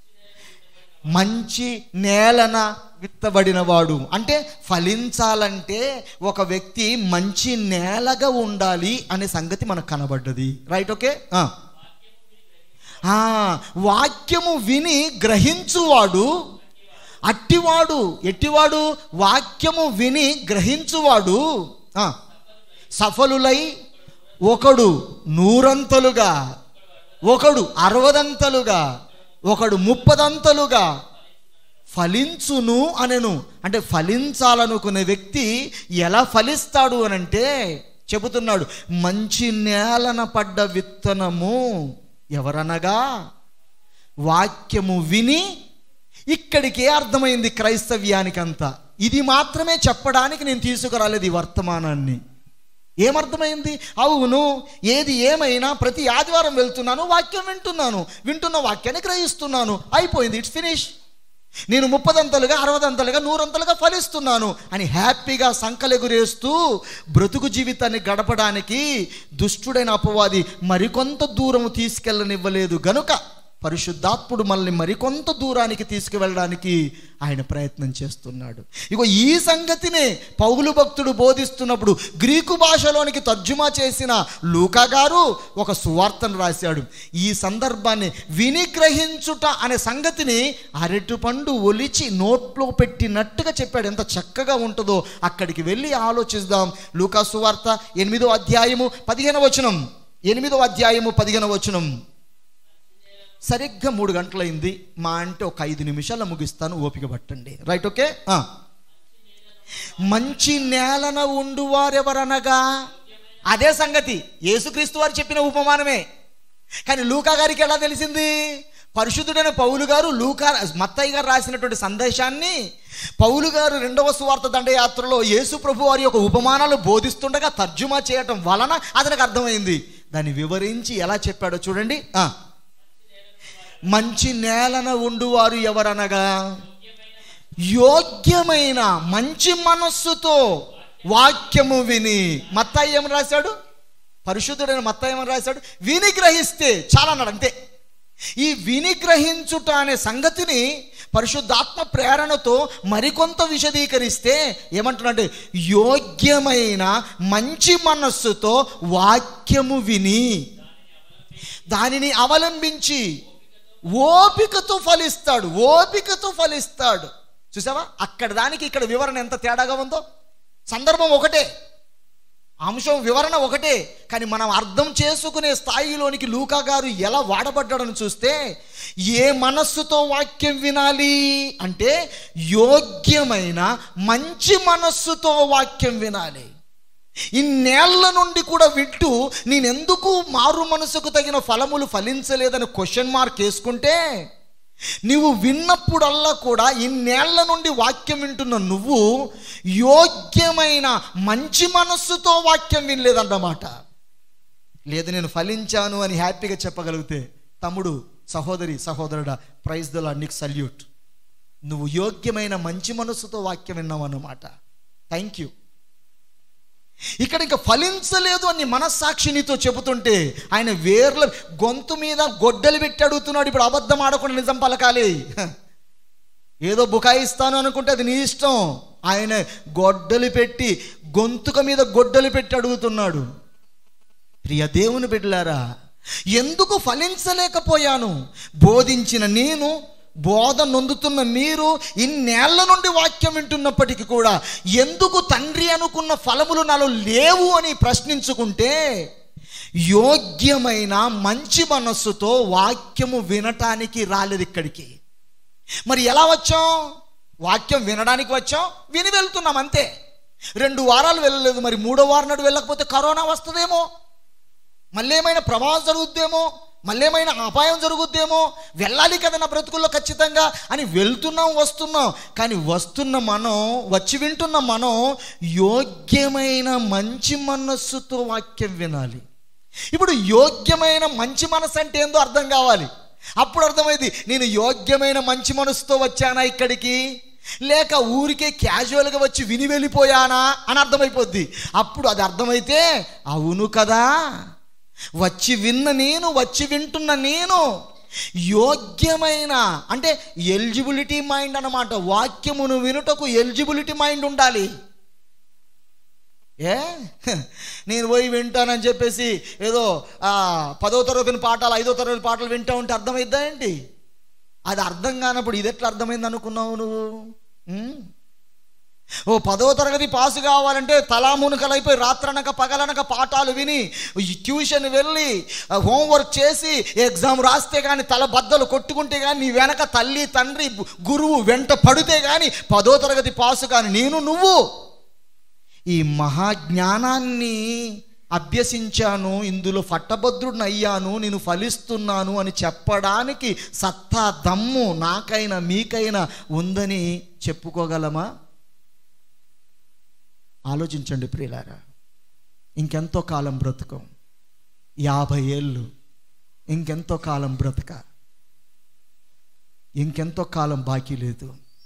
మంచి నేలన విత్తబడినవాడు అంటే ఫలించాలంటే ఒక వ్యక్తి మంచి నేలగా ఉండాలి అనే సంగతి మనకు కనబడ్డది రైట్ ఓకే ఆ. ఆ, వాక్యము విని గ్రహించువాడు అట్టివాడు ఎట్టివాడు వాక్యము విని గ్రహించువాడు ఆ, సఫలులై ఒకడు నూరంతలుగా ఒకడు అరవదంతలుగా ఒకడు ముప్పదంతలుగా ఫలించును అనెను అంటే ఫలించాలనుకునే వ్యక్తి ఎలా ఫలిస్తాడు అనంటే చెబుతున్నాడు మంచి నేలన పడ్డ విత్తనము ఎవరనగా వాక్యము విని ఇక్కడికే అర్థమైంది క్రైస్తవ్యానికంతా ఇది మాత్రమే చెప్పడానికి నేను తీసుకురాలేదు ఈ వర్తమానాన్ని ఏమర్థమైంది అవును ఏది ఏమైనా ప్రతి ఆదివారం వెళ్తున్నాను వాక్యం వింటున్నాను వింటున్న వాక్యాన్ని గ్రహిస్తున్నాను అయిపోయింది ఇట్స్ ఫినిష్ నేను ముప్పదంతలుగా అరవదంతలుగా నూరంతలుగా ఫలిస్తున్నాను అని హ్యాపీగా సంకలెగురేస్తూ బ్రతుకు జీవితాన్ని గడపడానికి దుష్టుడైన అపవాది మరికొంత దూరం తీసుకెళ్ళనివ్వలేదు గనుక పరిశుద్ధాత్ముడు మనల్ని మరికొంత దూరానికి తీసుకువెళ్ళడానికి ఆయన ప్రయత్నం చేస్తున్నాడు ఇగో ఈ సంగతినే పౌలు భక్తుడు బోధిస్తున్నప్పుడు గ్రీకు భాషలోనికి తర్జుమా చేసిన లూకా గారు ఒక సువార్తను రాశాడు ఈ సందర్భాన్ని వినిగ్రహించుట అనే సంగతిని అరటిపండు ఒలిచి నోట్లో పెట్టినట్టుగా చెప్పాడు ఎంత చక్కగా ఉంటుందో అక్కడికి వెళ్ళి ఆలోచిద్దాం లూకా సువార్త ఎనిమిదో అధ్యాయము పదిహేను వచనం ఎనిమిదో అధ్యాయము పదిహేను వచనం సరిగ్గా మూడు గంటలైంది మా అంటే ఒక ఐదు నిమిషాలు ముగిస్తాను ఓపిక పట్టండి రైట్ ఓకే ఆ. మంచి నేలన ఉండువారెవరనగా అదే సంగతి యేసుక్రీస్తు వారు చెప్పిన ఉపమానమే కానీ లూకా గారికి ఎలా తెలిసింది పరిశుద్ధుడైన పౌలు గారు లూకా మత్తయ్య గారు రాసినటువంటి సందేశాన్ని పౌలు గారు రెండవ సువార్త దండయాత్రలో యేసు ప్రభు వారి యొక్క ఉపమానాలు బోధిస్తుండగా తర్జుమా చేయటం వలన అతనికి అర్థమైంది దాన్ని వివరించి ఎలా చెప్పాడో చూడండి ఆ. మంచి నేలన ఉండువారు ఎవరనగా యోగ్యమైన మంచి మనస్సుతో వాక్యము విని మత్తాయి ఏమని రాశాడు పరిశుద్ధుడైన మత్తాయి ఏమని రాశాడు విని గ్రహిస్తే చాలా అన్నాడు అంతే ఈ విని గ్రహించుట అనే సంగతిని పరిశుద్ధాత్మ ప్రేరణతో మరికొంత విశదీకరిస్తే ఏమంటున్నాడు యోగ్యమైన మంచి మనస్సుతో వాక్యము విని దానిని అవలంబించి ఓపికతో ఫలిస్తాడు ఓపికతో ఫలిస్తాడు చూసావా అక్కడ దానికి ఇక్కడ వివరణ ఎంత తేడాగా ఉందో సందర్భం ఒకటే అంశం వివరణ ఒకటే కానీ మనం అర్థం చేసుకునే స్థాయిలోనికి లూకా గారు ఎలా వాడబడ్డాడని చూస్తే ఏ మనస్సుతో వాక్యం వినాలి అంటే యోగ్యమైన మంచి మనస్సుతో వాక్యం వినాలి ఇన్నేళ్ల నుండి కూడా వింటూ నేనెందుకు మారు మనసుకు తగిన ఫలములు ఫలించలేదని క్వశ్చన్ మార్క్ వేసుకుంటే నువ్వు విన్నప్పుడల్లా కూడా ఇన్నేళ్ల నుండి వాక్యం వింటున్న నువ్వు యోగ్యమైన మంచి మనస్సుతో వాక్యం వినలేదన్నమాట లేదు నేను ఫలించాను అని హ్యాపీగా చెప్పగలిగితే తమ్ముడు సహోదరి సహోదరుడా ప్రైజ్ దలా నీకు సల్యూట్ నువ్వు యోగ్యమైన మంచి మనస్సుతో వాక్యం విన్నావు అన్నమాట థ్యాంక్ యూ ఇక్కడ ఇంకా ఫలించలేదు అని మనస్సాక్షి నీతో చెబుతుంటే ఆయన వేర్ల గొంతు మీద గొడ్డలు పెట్టి అడుగుతున్నాడు ఇప్పుడు అబద్ధం ఆడకుండా నిజం పలకాలి ఏదో బుకాయిస్తాను అనుకుంటే అది నీ ఇష్టం ఆయన గొడ్డలు పెట్టి గొంతుక మీద గొడ్డలు పెట్టి అడుగుతున్నాడు ప్రియ దేవుని బిడ్డలారా ఎందుకు ఫలించలేకపోయాను బోధించిన నేను బోధ నొందుతున్న మీరు ఇన్నేళ్ల నుండి వాక్యం వింటున్నప్పటికీ కూడా ఎందుకు తండ్రి అనుకున్న ఫలములు నాలో లేవు అని ప్రశ్నించుకుంటే యోగ్యమైన మంచి మనస్సుతో వాక్యము వినటానికి రాలేదు ఇక్కడికి మరి ఎలా వచ్చాం వాక్యం వినడానికి వచ్చాం విని వెళ్తున్నాం అంతే రెండు వారాలు వెళ్ళలేదు మరి మూడో వారం నాడు వెళ్ళకపోతే కరోనా వస్తుందేమో మళ్ళీ ఏమైనా ప్రమాదం జరుగుద్దేమో మళ్ళీ ఏమైనా అపాయం జరుగుద్దేమో వెళ్ళాలి కదా నా బ్రతుకుల్లో ఖచ్చితంగా అని వెళ్తున్నాం వస్తున్నాం కానీ వస్తున్న మనం వచ్చి వింటున్న మనం యోగ్యమైన మంచి మనస్సుతో వాక్యం వినాలి ఇప్పుడు యోగ్యమైన మంచి మనసు అంటే ఏందో అర్థం కావాలి అప్పుడు అర్థమైంది నేను యోగ్యమైన మంచి మనసుతో వచ్చానా ఇక్కడికి లేక ఊరికే క్యాజువల్గా వచ్చి విని వెళ్ళిపోయానా అని అర్థమైపోద్ది అప్పుడు అది అర్థమైతే అవును కదా వచ్చి విన్న నేను వచ్చి వింటున్న నేను యోగ్యమైన అంటే ఎలిజిబిలిటీ మైండ్ అన్నమాట వాక్యమును వినుటకు ఎలిజిబిలిటీ మైండ్ ఉండాలి ఏ నేను పోయి వింటానని చెప్పేసి ఏదో ఆ, పదో తరగతి పాఠాలు ఐదో తరగతి పాటలు వింటా ఉంటే అర్థమైద్దా ఏంటి అది అర్థం కానప్పుడు ఇది ఎట్లా అర్థమైంది అనుకున్నావు నువ్వు ఉమ్? ఓ పదో తరగతి పాస్ కావాలంటే తలా మునుకలైపోయి రాత్రనక పగలనక పాఠాలు విని ఈ ట్యూషన్ వెళ్ళి ఆ, హోంవర్క్ చేసి ఎగ్జామ్ రాస్తే కానీ తల బద్దలు కొట్టుకుంటే కానీ నీ వెనక తల్లి తండ్రి గురువు వెంట పడితే కానీ పదో తరగతి పాసు కానీ నేను నువ్వు ఈ మహాజ్ఞానాన్ని అభ్యసించాను ఇందులో పట్టభద్రుడిని అయ్యాను నేను ఫలిస్తున్నాను అని చెప్పడానికి సత్తా దమ్ము నాకైనా మీకైనా ఉందని చెప్పుకోగలమా ఆలోచించండి ప్రియులారా ఇంకెంతో కాలం బ్రతుకం యాభై ఏళ్ళు ఇంకెంతో కాలం బ్రతక ఇంకెంతో కాలం బాకీ లేదు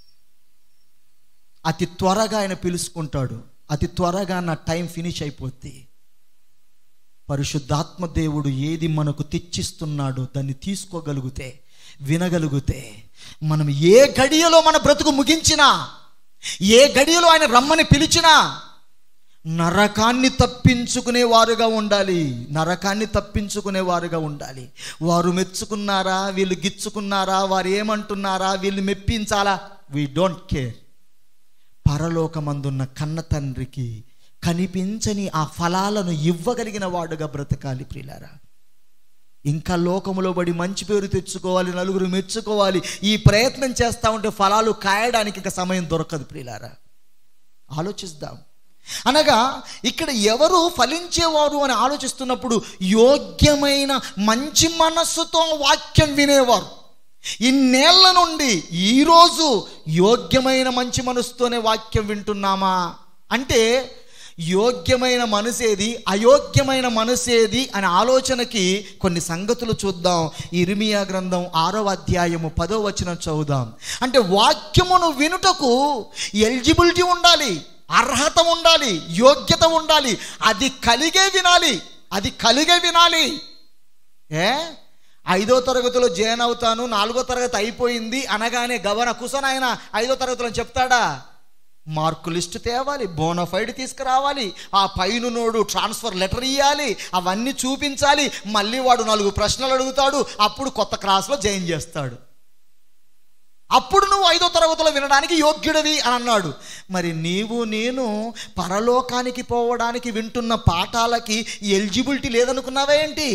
అతి త్వరగా ఆయన పిలుచుకుంటాడు అతి త్వరగా నా టైం ఫినిష్ అయిపోద్ది పరిశుద్ధాత్మ దేవుడు ఏది మనకు తెచ్చిస్తున్నాడో దాన్ని తీసుకోగలిగితే వినగలిగితే మనం ఏ గడియలో మన బ్రతుకు ముగించినా ఏ గడియలో ఆయన రమ్మని పిలిచినా నరకాన్ని తప్పించుకునే వారుగా ఉండాలి నరకాన్ని తప్పించుకునే వారుగా ఉండాలి వారు మెచ్చుకున్నారా వీళ్ళు గిచ్చుకున్నారా వారు ఏమంటున్నారా వీళ్ళు మెప్పించాలా వీ డోంట్ కేర్ పరలోకమందున్న కన్న తండ్రికి కనిపించని ఆ ఫలాలను ఇవ్వగలిగిన వాడుగా బ్రతకాలి ప్రియులారా ఇంకా లోకములో పడి మంచి పేరు తెచ్చుకోవాలి నలుగురు మెచ్చుకోవాలి ఈ ప్రయత్నం చేస్తూ ఉంటే ఫలాలు కాయడానికి ఇంకా సమయం దొరకదు ప్రియులారా ఆలోచిద్దాం అనగా ఇక్కడ ఎవరు ఫలించేవారు అని ఆలోచిస్తున్నప్పుడు యోగ్యమైన మంచి మనస్సుతో వాక్యం వినేవారు ఇన్నేళ్ల నుండి ఈరోజు యోగ్యమైన మంచి మనసుతోనే వాక్యం వింటున్నామా అంటే యోగ్యమైన మనసేది అయోగ్యమైన మనసేది అనే ఆలోచనకి కొన్ని సంగతులు చూద్దాం ఇరిమియా గ్రంథం ఆరో అధ్యాయము పదో వచనం చదువుదాం అంటే వాక్యమును వినుటకు ఎలిజిబిలిటీ ఉండాలి అర్హత ఉండాలి యోగ్యత ఉండాలి అది కలిగే వినాలి అది కలిగే వినాలి ఏ ఐదో తరగతిలో జాయిన్ అవుతాను నాలుగో తరగతి అయిపోయింది అనగానే గవర్న కుసన్ ఆయన ఐదో తరగతిలో చెప్తాడా మార్కు లిస్ట్ తేవాలి బోనఫైడ్ తీసుకురావాలి ఆ పైన నోడు ట్రాన్స్ఫర్ లెటర్ ఇవ్వాలి అవన్నీ చూపించాలి మళ్ళీ వాడు నాలుగు ప్రశ్నలు అడుగుతాడు అప్పుడు కొత్త క్లాస్లో జాయిన్ చేస్తాడు అప్పుడు నువ్వు ఐదో తరగతిలో వినడానికి యోగ్యుడివి అని అన్నాడు మరి నీవు నేను పరలోకానికి పోవడానికి వింటున్న పాఠాలకి ఎలిజిబిలిటీ లేదనుకున్నావేంటి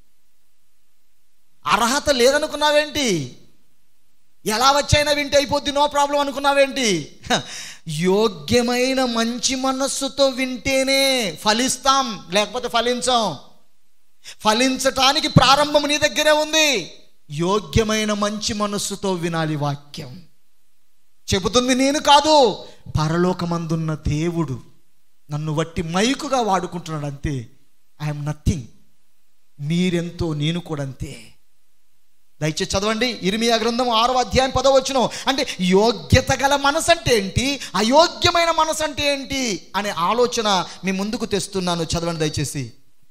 అర్హత లేదనుకున్నావేంటి ఎలా వచ్చైనా వింటే అయిపోద్ది నో ప్రాబ్లం అనుకున్నావేంటి హ, యోగ్యమైన మంచి మనస్సుతో వింటేనే ఫలిస్తాం లేకపోతే ఫలించాం ఫలించటానికి ప్రారంభం నీ దగ్గరే ఉంది యోగ్యమైన మంచి మనస్సుతో వినాలి వాక్యం చెబుతుంది నేను కాదు పరలోకమందున్న దేవుడు నన్ను వట్టి మైకుగా వాడుకుంటున్నాడు అంతే ఐఎమ్ నథింగ్ మీరెంతో నేను కూడా అంతే దయచేసి చదవండి ఇరిమియా గ్రంథం ఆరో అధ్యాయం పదవచ్చున అంటే యోగ్యత గల మనసు అంటే ఏంటి అయోగ్యమైన మనసు అంటే ఏంటి అనే ఆలోచన మీ ముందుకు తెస్తున్నాను చదవండి దయచేసి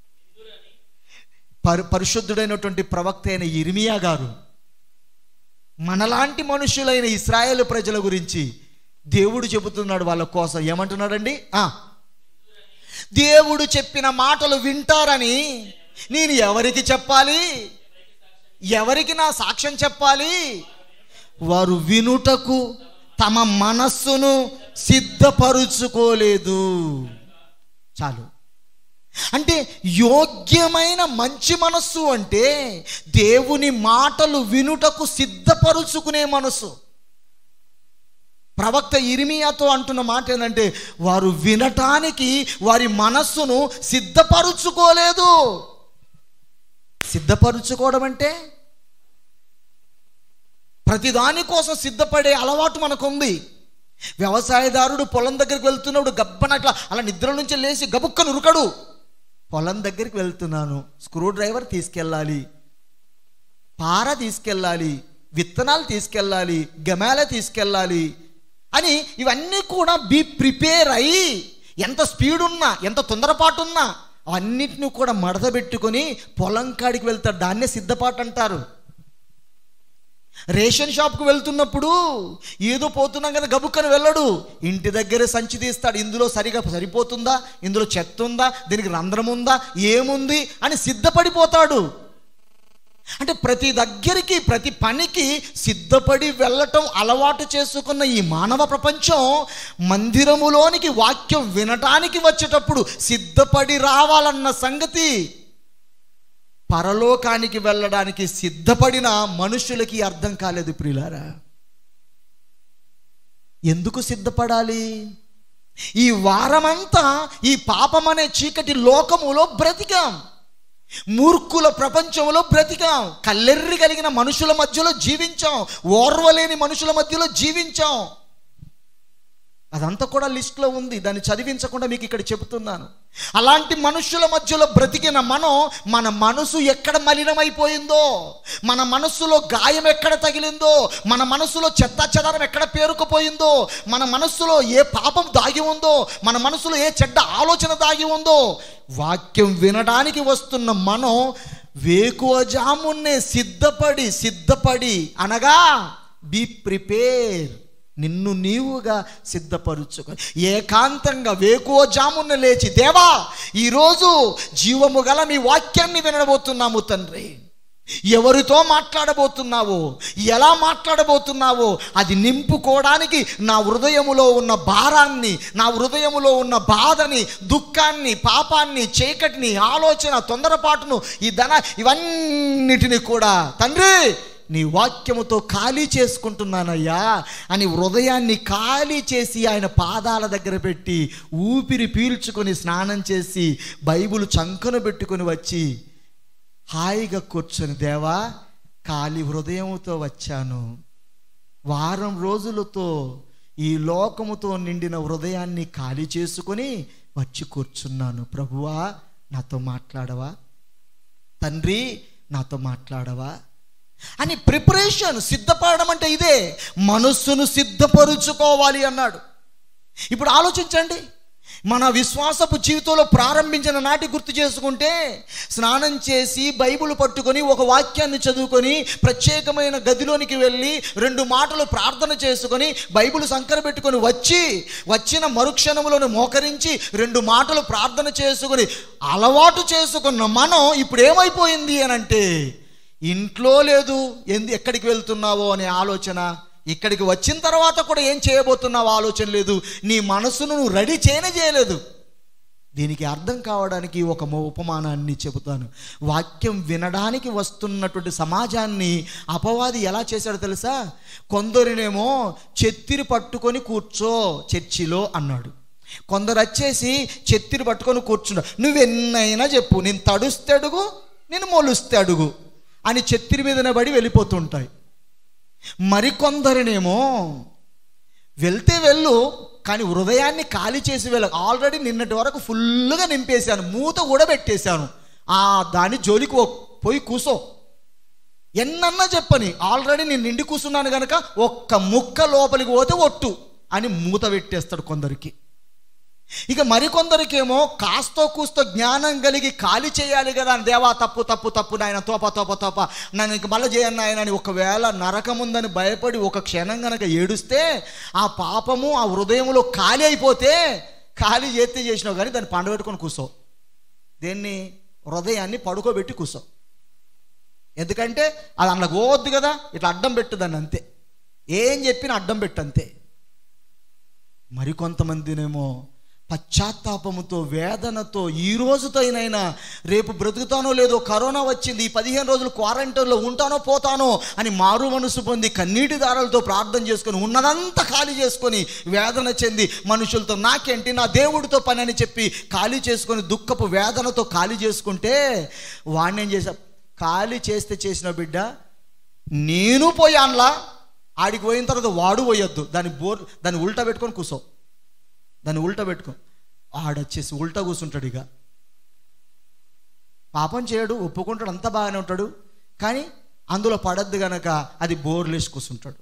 పరి పరిశుద్ధుడైనటువంటి ప్రవక్త అయిన ఇర్మియా గారు మనలాంటి మనుషులైన ఇస్రాయేల్ ప్రజల గురించి దేవుడు చెబుతున్నాడు వాళ్ళ కోసం ఏమంటున్నాడండి ఆ దేవుడు చెప్పిన మాటలు వింటారని నేను ఎవరికి చెప్పాలి ఎవరికి నా సాక్ష్యం చెప్పాలి వారు వినుటకు తమ మనస్సును సిద్ధపరుచుకోలేదు చాలు అంటే యోగ్యమైన మంచి మనస్సు అంటే దేవుని మాటలు వినుటకు సిద్ధపరుచుకునే మనసు ప్రవక్త ఇరిమియాతో అంటున్న మాట ఏంటంటే వారు వినటానికి వారి మనస్సును సిద్ధపరుచుకోలేదు సిద్ధపరుచుకోవడం అంటే ప్రతిదాని కోసం సిద్ధపడే అలవాటు మనకుంది వ్యవసాయదారుడు పొలం దగ్గరికి వెళ్తున్నప్పుడు గబ్బన అట్లా అలా నిద్ర నుంచి లేచి గబుక్కను ఉరకడు పొలం దగ్గరికి వెళ్తున్నాను స్క్రూ డ్రైవర్ తీసుకెళ్ళాలి పార తీసుకెళ్ళాలి విత్తనాలు తీసుకెళ్ళాలి గమాల తీసుకెళ్ళాలి అని ఇవన్నీ కూడా బీ ప్రిపేర్ అయ్యి ఎంత స్పీడ్ ఉన్నా ఎంత తొందరపాటు ఉన్నా అవన్నిటిని కూడా మడత పెట్టుకొని పొలం కాడికి వెళ్తారు దాన్నే సిద్ధపాటు అంటారు రేషన్ షాప్కి వెళ్తున్నప్పుడు ఏదో పోతున్నాం కదా గబుక్కని వెళ్ళడు ఇంటి దగ్గరే సంచి తీస్తాడు ఇందులో సరిగా సరిపోతుందా ఇందులో చెత్త ఉందా దీనికి రంధ్రం ఉందా ఏముంది అని సిద్ధపడిపోతాడు అంటే ప్రతి దగ్గరికి ప్రతి పనికి సిద్ధపడి వెళ్ళటం అలవాటు చేసుకున్న ఈ మానవ ప్రపంచం మందిరములోనికి వాక్యం వినటానికి వచ్చేటప్పుడు సిద్ధపడి రావాలన్న సంగతి పరలోకానికి వెళ్ళడానికి సిద్ధపడిన మనుషులకి అర్థం కాలేదు ప్రియులారా ఎందుకు సిద్ధపడాలి ఈ వారమంతా ఈ పాపం అనే చీకటి లోకములో బ్రతికాం మూర్ఖుల ప్రపంచంలో బ్రతికాం కల్లెర్రి కలిగిన మనుషుల మధ్యలో జీవించాం ఓర్వలేని మనుషుల మధ్యలో జీవించాం అదంతా కూడా లిస్ట్లో ఉంది దాన్ని చదివించకుండా మీకు ఇక్కడ చెబుతున్నాను అలాంటి మనుషుల మధ్యలో బ్రతికిన మనం మన మనసు ఎక్కడ మలినమైపోయిందో మన మనస్సులో గాయం ఎక్కడ తగిలిందో మన మనస్సులో చెత్త చెదారం ఎక్కడ పేరుకుపోయిందో మన మనస్సులో ఏ పాపం దాగి ఉందో మన మనసులో ఏ చెడ్డ ఆలోచన దాగి ఉందో వాక్యం వినడానికి వస్తున్న మనం వేకువజామున్నే సిద్ధపడి సిద్ధపడి అనగా బీ ప్రిపేర్ నిన్ను నీవుగా సిద్ధపరుచుకో ఏకాంతంగా వేకువజామున లేచి దేవా ఈరోజు జీవము గల మీ వాక్యాన్ని వినబోతున్నాము తండ్రి ఎవరితో మాట్లాడబోతున్నావో ఎలా మాట్లాడబోతున్నావో అది నింపుకోవడానికి నా హృదయములో ఉన్న భారాన్ని నా హృదయములో ఉన్న బాధని దుఃఖాన్ని పాపాన్ని చీకటిని ఆలోచన తొందరపాటును ఈ ధన ఇవన్నిటిని కూడా తండ్రి నీ వాక్యముతో ఖాళీ చేసుకుంటున్నానయ్యా అని హృదయాన్ని ఖాళీ చేసి ఆయన పాదాల దగ్గర పెట్టి ఊపిరి పీల్చుకొని స్నానం చేసి బైబిల్ చంకన పెట్టుకొని వచ్చి హాయిగా కూర్చొని దేవా ఖాళీ హృదయముతో వచ్చాను వారం రోజులతో ఈ లోకముతో నిండిన హృదయాన్ని ఖాళీ చేసుకొని వచ్చి కూర్చున్నాను ప్రభువా నాతో మాట్లాడవా తండ్రి నాతో మాట్లాడవా అని ప్రిపరేషన్ సిద్ధపడడం అంటే ఇదే మనస్సును సిద్ధపరుచుకోవాలి అన్నాడు ఇప్పుడు ఆలోచించండి మన విశ్వాసపు జీవితంలో ప్రారంభించిన నాటి గుర్తు చేసుకుంటే స్నానం చేసి బైబిల్ పట్టుకొని ఒక వాక్యాన్ని చదువుకొని ప్రత్యేకమైన గదిలోనికి వెళ్ళి రెండు మాటలు ప్రార్థన చేసుకొని బైబిల్ సంకర పెట్టుకొని వచ్చి వచ్చిన మరుక్షణంలోనే మోకరించి రెండు మాటలు ప్రార్థన చేసుకొని అలవాటు చేసుకున్న మనం ఇప్పుడు ఏమైపోయింది అని అంటే ఇంట్లో లేదు ఎందు ఎక్కడికి వెళ్తున్నావో అనే ఆలోచన ఇక్కడికి వచ్చిన తర్వాత కూడా ఏం చేయబోతున్నావు ఆలోచన లేదు నీ మనసును నువ్వు రెడీ చేయనే చేయలేదు దీనికి అర్థం కావడానికి ఒక మొ- ఉపమానాన్ని చెబుతాను వాక్యం వినడానికి వస్తున్నటువంటి సమాజాన్ని అపవాది ఎలా చేశాడో తెలుసా కొందరినేమో చెత్తిరి పట్టుకొని కూర్చో చర్చిలో అన్నాడు కొందరు వచ్చేసి చెత్తిరి పట్టుకొని కూర్చున్నా నువ్వెన్నైనా చెప్పు నేను తడుస్తే అడుగు నేను మొలుస్తే అడుగు అని చెత్తిరి మీదనే పడి వెళ్ళిపోతుంటాయి మరికొందరినేమో వెళ్తే వెళ్ళు కానీ హృదయాన్ని ఖాళీ చేసి వెళ్ళ ఆల్రెడీ నిన్నటి వరకు ఫుల్గా నింపేశాను మూత కూడా పెట్టేశాను ఆ దాని జోలికి ఓ- పోయి కూసో ఎన్నన్నా చెప్పని ఆల్రెడీ నేను నిండి కూర్చున్నాను కనుక ఒక్క ముక్క లోపలికి పోతే ఒట్టు అని మూత పెట్టేస్తాడు కొందరికి ఇక మరికొందరికేమో కాస్తో కూస్తో జ్ఞానం కలిగి ఖాళీ చేయాలి కదా అని దేవా తప్పు తప్పు తప్పు నాయన తోప తోప తోప నన్ను ఇంక మళ్ళీ చేయను ఆయన అని ఒకవేళ నరకముందని భయపడి ఒక క్షణం గనక ఏడుస్తే ఆ పాపము ఆ హృదయంలో ఖాళీ అయిపోతే ఖాళీ చేస్తే చేసినావు కానీ దాన్ని పండబెట్టుకొని కూర్చో దేన్ని హృదయాన్ని పడుకోబెట్టి కూర్చో ఎందుకంటే అది అందులో పోవద్దు కదా ఇట్లా అడ్డం పెట్టు దాన్ని అంతే ఏం చెప్పినా అడ్డం పెట్టు అంతే మరికొంతమందినేమో పశ్చాత్తాపముతో వేదనతో ఈ రోజుతోనైనా రేపు బ్రతుకుతానో లేదో కరోనా వచ్చింది ఈ పదిహేను రోజులు క్వారంటైన్లో ఉంటానో పోతానో అని మారు మనసు పొంది కన్నీటి దారాలతో ప్రార్థన చేసుకొని ఉన్నదంతా ఖాళీ చేసుకొని వేదన చెంది మనుషులతో నాకేంటి నా దేవుడితో పని అని చెప్పి ఖాళీ చేసుకొని దుఃఖపు వేదనతో ఖాళీ చేసుకుంటే వాడిని ఏం చేశా ఖాళీ చేస్తే చేసిన బిడ్డ నేను పోయాన్లా ఆడికి పోయిన తర్వాత వాడు పోయొద్దు దాన్ని బోర్ దాన్ని ఉల్టా పెట్టుకొని కూసో దాన్ని ఉల్టా పెట్టుకో ఆడొచ్చేసి ఉల్టా కూర్చుంటాడు ఇక పాపం చేయడు ఒప్పుకుంటాడు అంతా బాగానే ఉంటాడు కానీ అందులో పడద్దు గనక అది బోర్లేసి కూర్చుంటాడు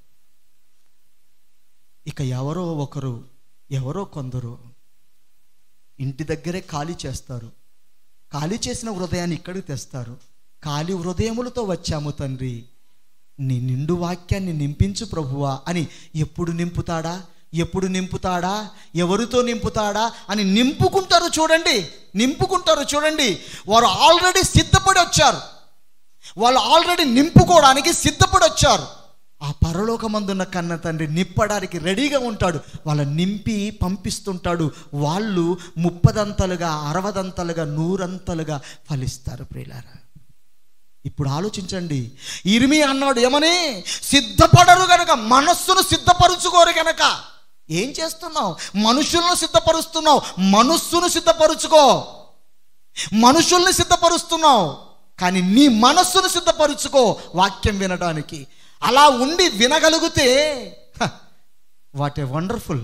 ఇక ఎవరో ఒకరు ఎవరో కొందరు ఇంటి దగ్గరే ఖాళీ చేస్తారు ఖాళీ చేసిన హృదయాన్ని ఇక్కడికి తెస్తారు ఖాళీ హృదయములతో వచ్చాము తండ్రి నీ నిండు వాక్యాన్ని నింపించు ప్రభువా అని ఎప్పుడు నింపుతాడా ఎప్పుడు నింపుతాడా ఎవరితో నింపుతాడా అని నింపుకుంటారు చూడండి నింపుకుంటారు చూడండి వారు ఆల్రెడీ సిద్ధపడి వచ్చారు వాళ్ళు ఆల్రెడీ నింపుకోవడానికి సిద్ధపడి వచ్చారు ఆ పరలోకమందున్న కన్న తండ్రి నింపడానికి రెడీగా ఉంటాడు వాళ్ళ నింపి పంపిస్తుంటాడు వాళ్ళు ముప్పదంతలుగా అరవదంతలుగా నూరంతలుగా ఫలిస్తారు ప్రియులారా ఇప్పుడు ఆలోచించండి ఇరిమి అన్నాడు ఏమని సిద్ధపడరు గనక మనస్సును సిద్ధపరుచుకోరు గనక ఏం చేస్తున్నావు మనుషులను సిద్ధపరుస్తున్నావు మనస్సును సిద్ధపరుచుకో మనుషుల్ని సిద్ధపరుస్తున్నావు కానీ నీ మనస్సును సిద్ధపరుచుకో వాక్యం వినడానికి అలా ఉండి వినగలిగితే వాట్ ఏ వండర్ఫుల్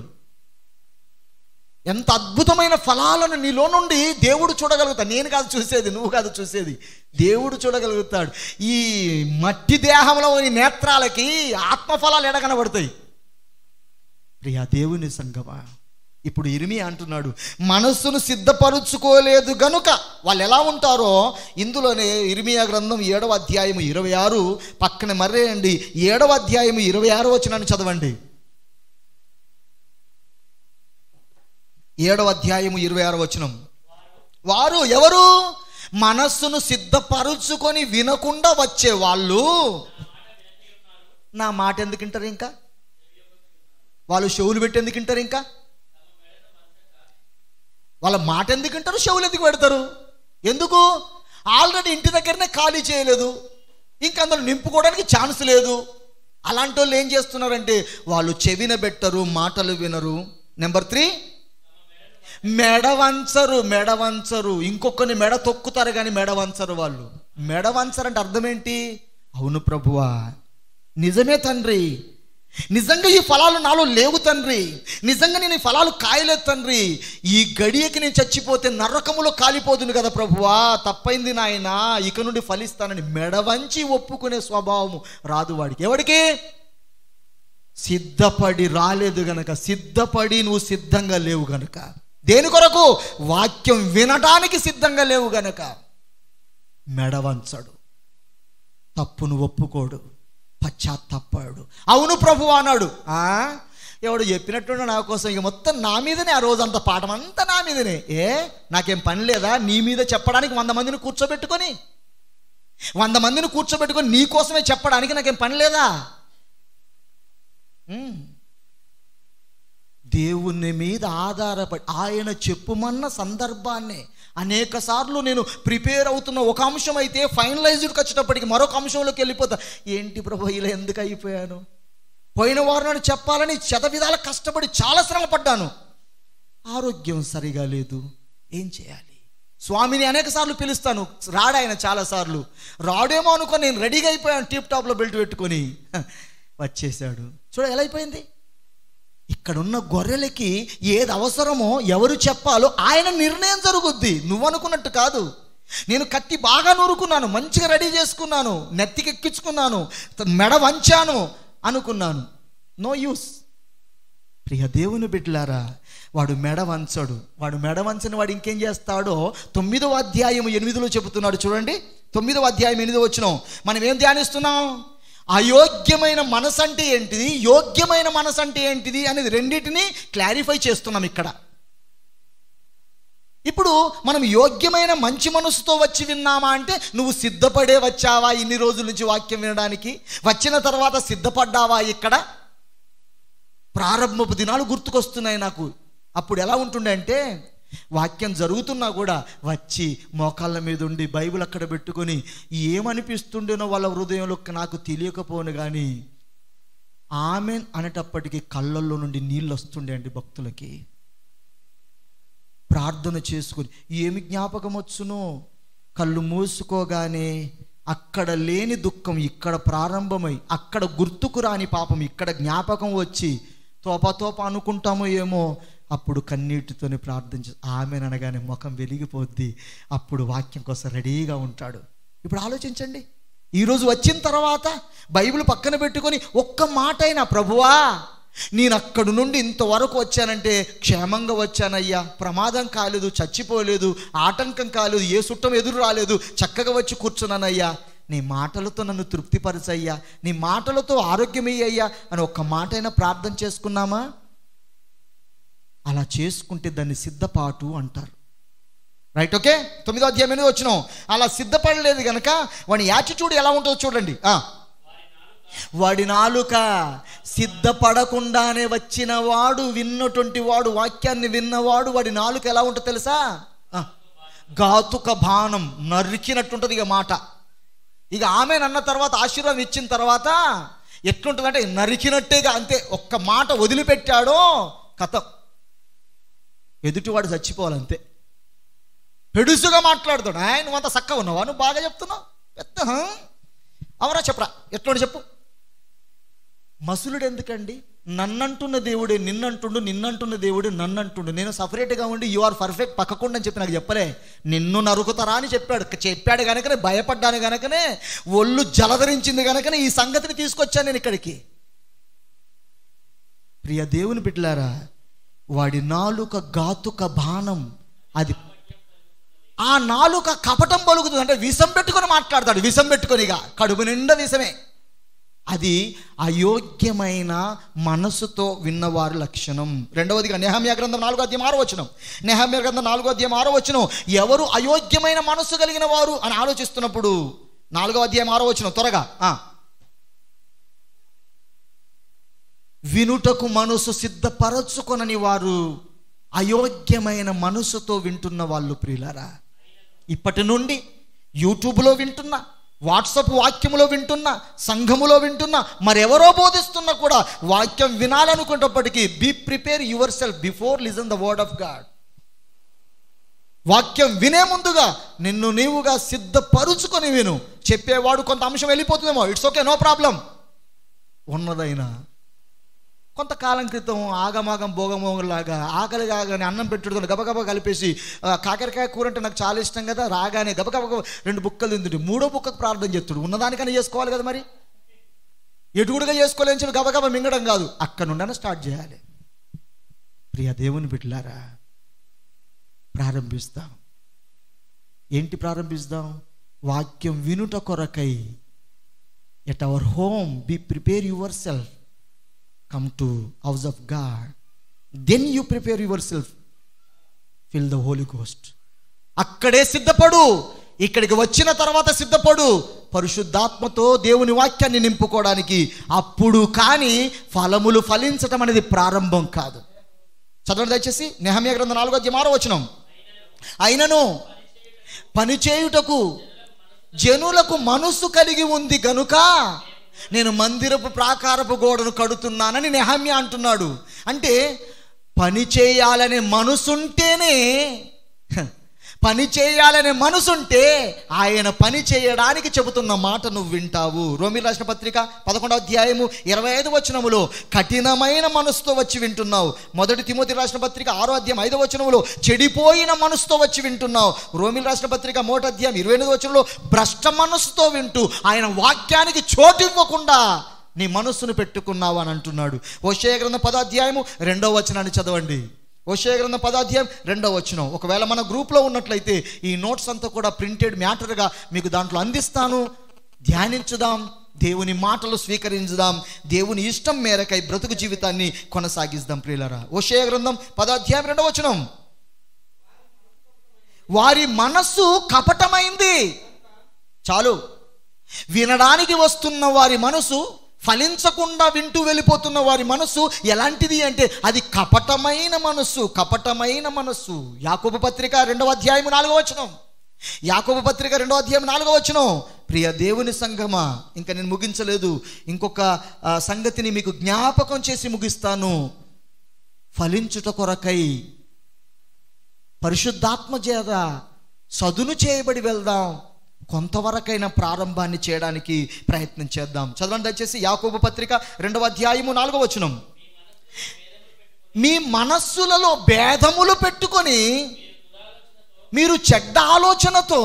ఎంత అద్భుతమైన ఫలాలను నీలో నుండి దేవుడు చూడగలుగుతాడు నేను కాదు చూసేది నువ్వు కాదు చూసేది దేవుడు చూడగలుగుతాడు ఈ మట్టి దేహంలో ఈ నేత్రాలకి ఆత్మఫలాలు ఎడగనబడతాయి ప్రియా దేవుని సంగమా ఇప్పుడు ఇరిమి అంటున్నాడు మనస్సును సిద్ధపరుచుకోలేదు గనుక వాళ్ళు ఎలా ఉంటారో ఇందులోనే ఇరిమియా గ్రంథం ఏడవ అధ్యాయము ఇరవై ఆరు పక్కన మర్రేయండి ఏడవ అధ్యాయము ఇరవై ఆరు వచ్చినాను చదవండి ఏడవ అధ్యాయము ఇరవై ఆరు వచనం వారు ఎవరు మనస్సును సిద్ధపరుచుకొని వినకుండా వచ్చే వాళ్ళు నా మాట ఎందుకు వింటారు ఇంకా వాళ్ళు చెవులు పెట్టి ఎందుకు వింటారు ఇంకా వాళ్ళ మాట ఎందుకు వింటారు చెవులు ఎందుకు పెడతారు ఎందుకు ఆల్రెడీ ఇంటి దగ్గరనే ఖాళీ చేయలేదు ఇంకా అందులో నింపుకోవడానికి ఛాన్స్ లేదు అలాంటి వాళ్ళు ఏం చేస్తున్నారంటే వాళ్ళు చెవిన పెట్టరు మాటలు వినరు నెంబర్ త్రీ మెడ వంచరు మెడ వంచరు ఇంకొకరిని మెడ తొక్కుతారు కానీ మెడ వంచరు వాళ్ళు మెడ వంచరు అంటే అర్థం ఏంటి అవును ప్రభువా నిజమే తండ్రి నిజంగా ఈ ఫలాలు నాలో లేవు తండ్రి నిజంగా నేను ఈ ఫలాలు కాయలేదు తండ్రి ఈ గడియకి నేను చచ్చిపోతే నరకములో కాలిపోతుంది కదా ప్రభువా తప్పైంది నాయన ఇక నుండి ఫలిస్తానని మెడవంచి ఒప్పుకునే స్వభావము రాదు వాడికి ఎవడికి సిద్ధపడి రాలేదు గనక సిద్ధపడి నువ్వు సిద్ధంగా లేవు గనక దేని కొరకు వాక్యం వినటానికి సిద్ధంగా లేవు గనక మెడవంచడు తప్పును ఒప్పుకోడు పశ్చాత్తాపాడు అవును ప్రభు అన్నాడు ఆ ఎవడు చెప్పినట్టు నా కోసం ఇక మొత్తం నా మీదనే ఆ రోజంతా పాఠం అంతా నా మీదనే ఏ నాకేం పని లేదా నీ మీద చెప్పడానికి వంద మందిని కూర్చోబెట్టుకొని వంద మందిని కూర్చోబెట్టుకొని నీ కోసమే చెప్పడానికి నాకేం పని లేదా ఉమ్. దేవుని మీద ఆధారపడి ఆయన చెప్పుమన్న సందర్భాన్ని అనేక సార్లు నేను ప్రిపేర్ అవుతున్న ఒక అంశం అయితే ఫైనలైజ్డ్కి వచ్చేటప్పటికి మరొక అంశంలోకి వెళ్ళిపోతా ఏంటి ప్రభు ఇలా ఎందుకు అయిపోయాను పోయిన వారం నాడు చెప్పాలని శత విధాల కష్టపడి చాలా శ్రమ పడ్డాను ఆరోగ్యం సరిగా లేదు ఏం చేయాలి స్వామిని అనేక సార్లు పిలుస్తాను రాడు ఆయన చాలాసార్లు రాడేమో అనుకొని నేను రెడీగా అయిపోయాను టీప్ టాప్లో బెల్ట్ పెట్టుకొని హ, వచ్చేసాడు చూడ ఎలా అయిపోయింది ఇక్కడున్న గొర్రెలకి ఏది అవసరమో ఎవరు చెప్పాలో ఆయన నిర్ణయం జరుగుద్ది నువ్వు అనుకున్నట్టు కాదు నేను కత్తి బాగా నూరుకున్నాను మంచిగా రెడీ చేసుకున్నాను నెత్తికి ఎక్కించుకున్నాను మెడ వంచాను అనుకున్నాను నో యూస్ ప్రియ దేవుని బిడ్డలారా వాడు మెడ వంచడు వాడు మెడ వంచని వాడు ఇంకేం చేస్తాడో తొమ్మిదవ అధ్యాయం ఎనిమిదిలో చెబుతున్నాడు చూడండి తొమ్మిదవ అధ్యాయం ఎనిమిదో వచ్చిన మనం ఏం ధ్యానిస్తున్నాం అయోగ్యమైన మనసు అంటే ఏంటిది యోగ్యమైన మనసు అంటే ఏంటిది అనేది రెండింటిని క్లారిఫై చేస్తున్నాం ఇక్కడ ఇప్పుడు మనం యోగ్యమైన మంచి మనసుతో వచ్చి విన్నామా అంటే నువ్వు సిద్ధపడే వచ్చావా ఇన్ని రోజుల నుంచి వాక్యం వినడానికి వచ్చిన తర్వాత సిద్ధపడ్డావా ఇక్కడ ప్రారంభపు దినాలు గుర్తుకొస్తున్నాయి నాకు అప్పుడు ఎలా ఉంటుండే అంటే వాక్యం జరుగుతున్నా కూడా వచ్చి మోకాళ్ళ మీద ఉండి బైబిల్ అక్కడ పెట్టుకొని ఏమనిపిస్తుండేనో వాళ్ళ హృదయంలో నాకు తెలియకపోను కానీ ఆమె అనేటప్పటికీ కళ్ళల్లో నుండి నీళ్ళు వస్తుండే అండి భక్తులకి ప్రార్థన చేసుకుని ఏమి జ్ఞాపకం వచ్చును కళ్ళు మూసుకోగానే అక్కడ లేని దుఃఖం ఇక్కడ ప్రారంభమై అక్కడ గుర్తుకు రాని పాపం ఇక్కడ జ్ఞాపకం వచ్చి తోప తోప అనుకుంటామో ఏమో అప్పుడు కన్నీటితోనే ప్రార్థించ ఆమె అనగానే ముఖం వెలిగిపోద్ది అప్పుడు వాక్యం కోసం రెడీగా ఉంటాడు ఇప్పుడు ఆలోచించండి ఈరోజు వచ్చిన తర్వాత బైబిల్ పక్కన పెట్టుకొని ఒక్క మాట అయినా ప్రభువా నేను అక్కడి నుండి ఇంతవరకు వచ్చానంటే క్షేమంగా వచ్చానయ్యా ప్రమాదం కాలేదు చచ్చిపోలేదు ఆటంకం కాలేదు ఏ సుట్టం ఎదురు రాలేదు చక్కగా వచ్చి కూర్చున్నానయ్యా నీ మాటలతో నన్ను తృప్తిపరచయ్యా నీ మాటలతో ఆరోగ్యమయ్యయ్యా అని ఒక్క మాట అయినా ప్రార్థన చేసుకున్నామా అలా చేసుకుంటే దాన్ని సిద్ధపాటు అంటారు రైట్ ఓకే తొమ్మిదో అధ్యాయం ఎనిమిది వచ్చినాం అలా సిద్ధపడలేదు గనక వాడి యాటిట్యూడ్ ఎలా ఉంటుందో చూడండి ఆ. వాడి నాలుక సిద్ధపడకుండానే వచ్చిన వాడు విన్నటువంటి వాడు వాక్యాన్ని విన్నవాడు వాడి నాలుక ఎలా ఉంటుందో తెలుసా ఆ. ఘాతుక బాణం నరికినట్టుంటుంది ఇక మాట ఇక ఆమె అన్న తర్వాత ఆశీర్వాదం ఇచ్చిన తర్వాత ఎట్లుంటుందంటే నరికినట్టేగా అంతే ఒక్క మాట వదిలిపెట్టాడో కథ ఎదుటివాడు చచ్చిపోవాలంతే పెడుసుగా మాట్లాడుతాడు ఆయన నువ్వు అంత చక్కగా ఉన్నావా నువ్వు బాగా చెప్తున్నావు పెద్ద హా? అవరా చెప్పరా ఎట్లా చెప్పు మసులుడు ఎందుకండి నన్నంటున్న దేవుడే నిన్నంటుండు నిన్నంటున్న దేవుడే నన్నంటుండు నేను సపరేట్గా ఉండి యు ఆర్ పర్ఫెక్ట్ పక్కకుండా అని చెప్పి నాకు చెప్పలే నిన్ను నరుకుతారా అని చెప్పాడు చెప్పాడు కనుకనే భయపడ్డాను కనుకనే ఒళ్ళు జలధరించింది కనుకనే ఈ సంగతిని తీసుకొచ్చాను నేను ఇక్కడికి ప్రియ దేవుని బిడ్డలారా వాడి నాలుక ఘాతుక బాణం అది ఆ నాలుక కపటం పలుకుతుంది అంటే విషం పెట్టుకొని మాట్లాడతాడు విషం పెట్టుకొని ఇక కడుపు నిండా విషమే అది అయోగ్యమైన మనసుతో విన్నవారి లక్షణం రెండవదిగా నెహమ్య గ్రంథం నాలుగో అధ్యాయం ఆరో వచనం నెహమ్య గ్రంథం నాలుగో అధ్యాయం ఆరో వచనం ఎవరు అయోగ్యమైన మనసు కలిగిన వారు అని ఆలోచిస్తున్నప్పుడు నాలుగో అధ్యాయం ఆరో వచనం త్వరగా ఆ. వినుటకు మనసు సిద్ధపరచుకొనని వారు అయోగ్యమైన మనసుతో వింటున్న వాళ్ళు ప్రియులారా ఇప్పటి నుండి యూట్యూబ్లో వింటున్నా వాట్సప్ వాక్యములో వింటున్నా సంఘములో వింటున్నా మరెవరో బోధిస్తున్నా కూడా వాక్యం వినాలనుకున్నప్పటికీ be prepare yourself before listen the word of God వాక్యం వినే ముందుగా నిన్ను నీవుగా సిద్ధపరుచుకొని విను చెప్పేవాడు కొంత అంశం వెళ్ళిపోతుందేమో ఇట్స్ ఓకే నో ప్రాబ్లం ఉన్నదైనా కొంతకాలం క్రితం ఆగమాగం భోగమోగంలాగా ఆకలి కాగానే అన్నం పెట్టుడుకొని గబగబా కలిపేసి ఆ, కాకరకాయ కూర అంటే నాకు చాలా ఇష్టం కదా రాగానే గబగబ రెండు బుక్కలు తింటుంటే మూడో బుక్కకు ప్రార్థన చేస్తుడు ఉన్నదానికన్నా చేసుకోవాలి కదా మరి ఎటుగుడుగా చేసుకోలేని చెప్పి గబగబా మింగడం కాదు అక్కడ నుండి స్టార్ట్ చేయాలి ప్రియ దేవుని బిడ్డలారా ప్రారంభిస్తాం ఏంటి ప్రారంభిస్తాం వాక్యం వినుట కొరకై at our home be prepare yourself come to house of God then you prepare yourself fill the Holy Ghost అక్కడే సిద్ధపడు ఇక్కడికి వచ్చిన తర్వాత సిద్ధపడు పరిశుద్ధాత్మతో దేవుని వాక్యాన్ని నింపుకోవడానికి అప్పుడు కానీ ఫలములు ఫలించటం అనేది ప్రారంభం కాదు చదవండి దయచేసి నెహమ్య గ్రంథం నాలుగో అధ్యాయం ఆరో వచనం అయినను పనిచేయుటకు జనులకు మనసు కలిగి ఉంది గనుక నేను మందిరపు ప్రాకారపు గోడను కడుతున్నానని నెహమ్య అంటున్నాడు అంటే పని చేయాలనే మనసుంటేనే హ, పని చేయాలనే మనసుంటే ఆయన పని చేయడానికి చెబుతున్న మాట నువ్వు వింటావు రోమి రాష్ట్ర పత్రిక పదకొండవ అధ్యాయము ఇరవై ఐదు వచనములో కఠినమైన మనసుతో వచ్చి వింటున్నావు మొదటి తిమోతి రాష్ట్ర పత్రిక ఆరో అధ్యాయం ఐదో వచనములో చెడిపోయిన మనసుతో వచ్చి వింటున్నావు రోమిల రాష్ట్ర పత్రిక మూడో అధ్యాయం ఇరవై ఎనిమిది వచనంలో భ్రష్ట మనసుతో వింటూ ఆయన వాక్యానికి చోటు ఇవ్వకుండా నీ మనస్సును పెట్టుకున్నావు అని అంటున్నాడు ఓషయ గ్రంథం పదాధ్యాయము రెండవ వచనాన్ని చదవండి ఓషయ గ్రంథం పదాధ్యాయం రెండవ వచనం ఒకవేళ మన గ్రూప్లో ఉన్నట్లయితే ఈ నోట్స్ అంతా కూడా ప్రింటెడ్ మ్యాటర్గా మీకు దాంట్లో అందిస్తాను ధ్యానించుదాం దేవుని మాటలు స్వీకరించుదాం దేవుని ఇష్టం మేరకై బ్రతుకు జీవితాన్ని కొనసాగిద్దాం ప్రియులరా ఓషయ గ్రంథం పదాధ్యాయం రెండవ వచనం వారి మనస్సు కపటమైంది చాలు వినడానికి వస్తున్న వారి మనసు ఫలించకుండా వింటూ వెళ్ళిపోతున్న వారి మనసు ఎలాంటిది అంటే అది కపటమైన మనస్సు కపటమైన మనస్సు యాకోబు పత్రిక రెండవ అధ్యాయం నాలుగవ వచనం యాకోబు పత్రిక రెండవ అధ్యాయం నాలుగవ వచనం ప్రియ దేవుని సంఘమా ఇంకా నేను ముగించలేదు ఇంకొక ఆ, సంగతిని మీకు జ్ఞాపకం చేసి ముగిస్తాను ఫలించుట కొరకై పరిశుద్ధాత్మ చేత సదును చేయబడి వెళ్దాం కొంతవరకైన ప్రారంభాన్ని చేయడానికి ప్రయత్నం చేద్దాం చదవండి దయచేసి యాకోబు పత్రిక రెండవ అధ్యాయము నాలుగవ వచనం మీ మనస్సులలో భేదములు పెట్టుకొని మీరు చెడ్డ ఆలోచనతో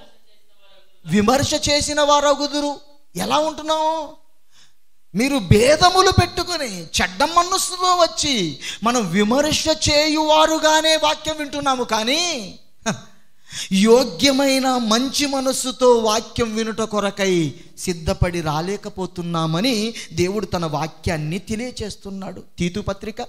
విమర్శ చేసిన వారగుదురు ఎలా ఉంటున్నావు మీరు భేదములు పెట్టుకుని చెడ్డ మనస్సులో వచ్చి మనం విమర్శ చేయువారుగానే వాక్యం వింటున్నాము కానీ హ, యోగ్యమైన మంచి మనస్సుతో వాక్యం వినుట కొరకై సిద్ధపడి రాలేకపోతున్నామని దేవుడు తన వాక్యాన్ని తెలియచేస్తున్నాడు తీతు పత్రిక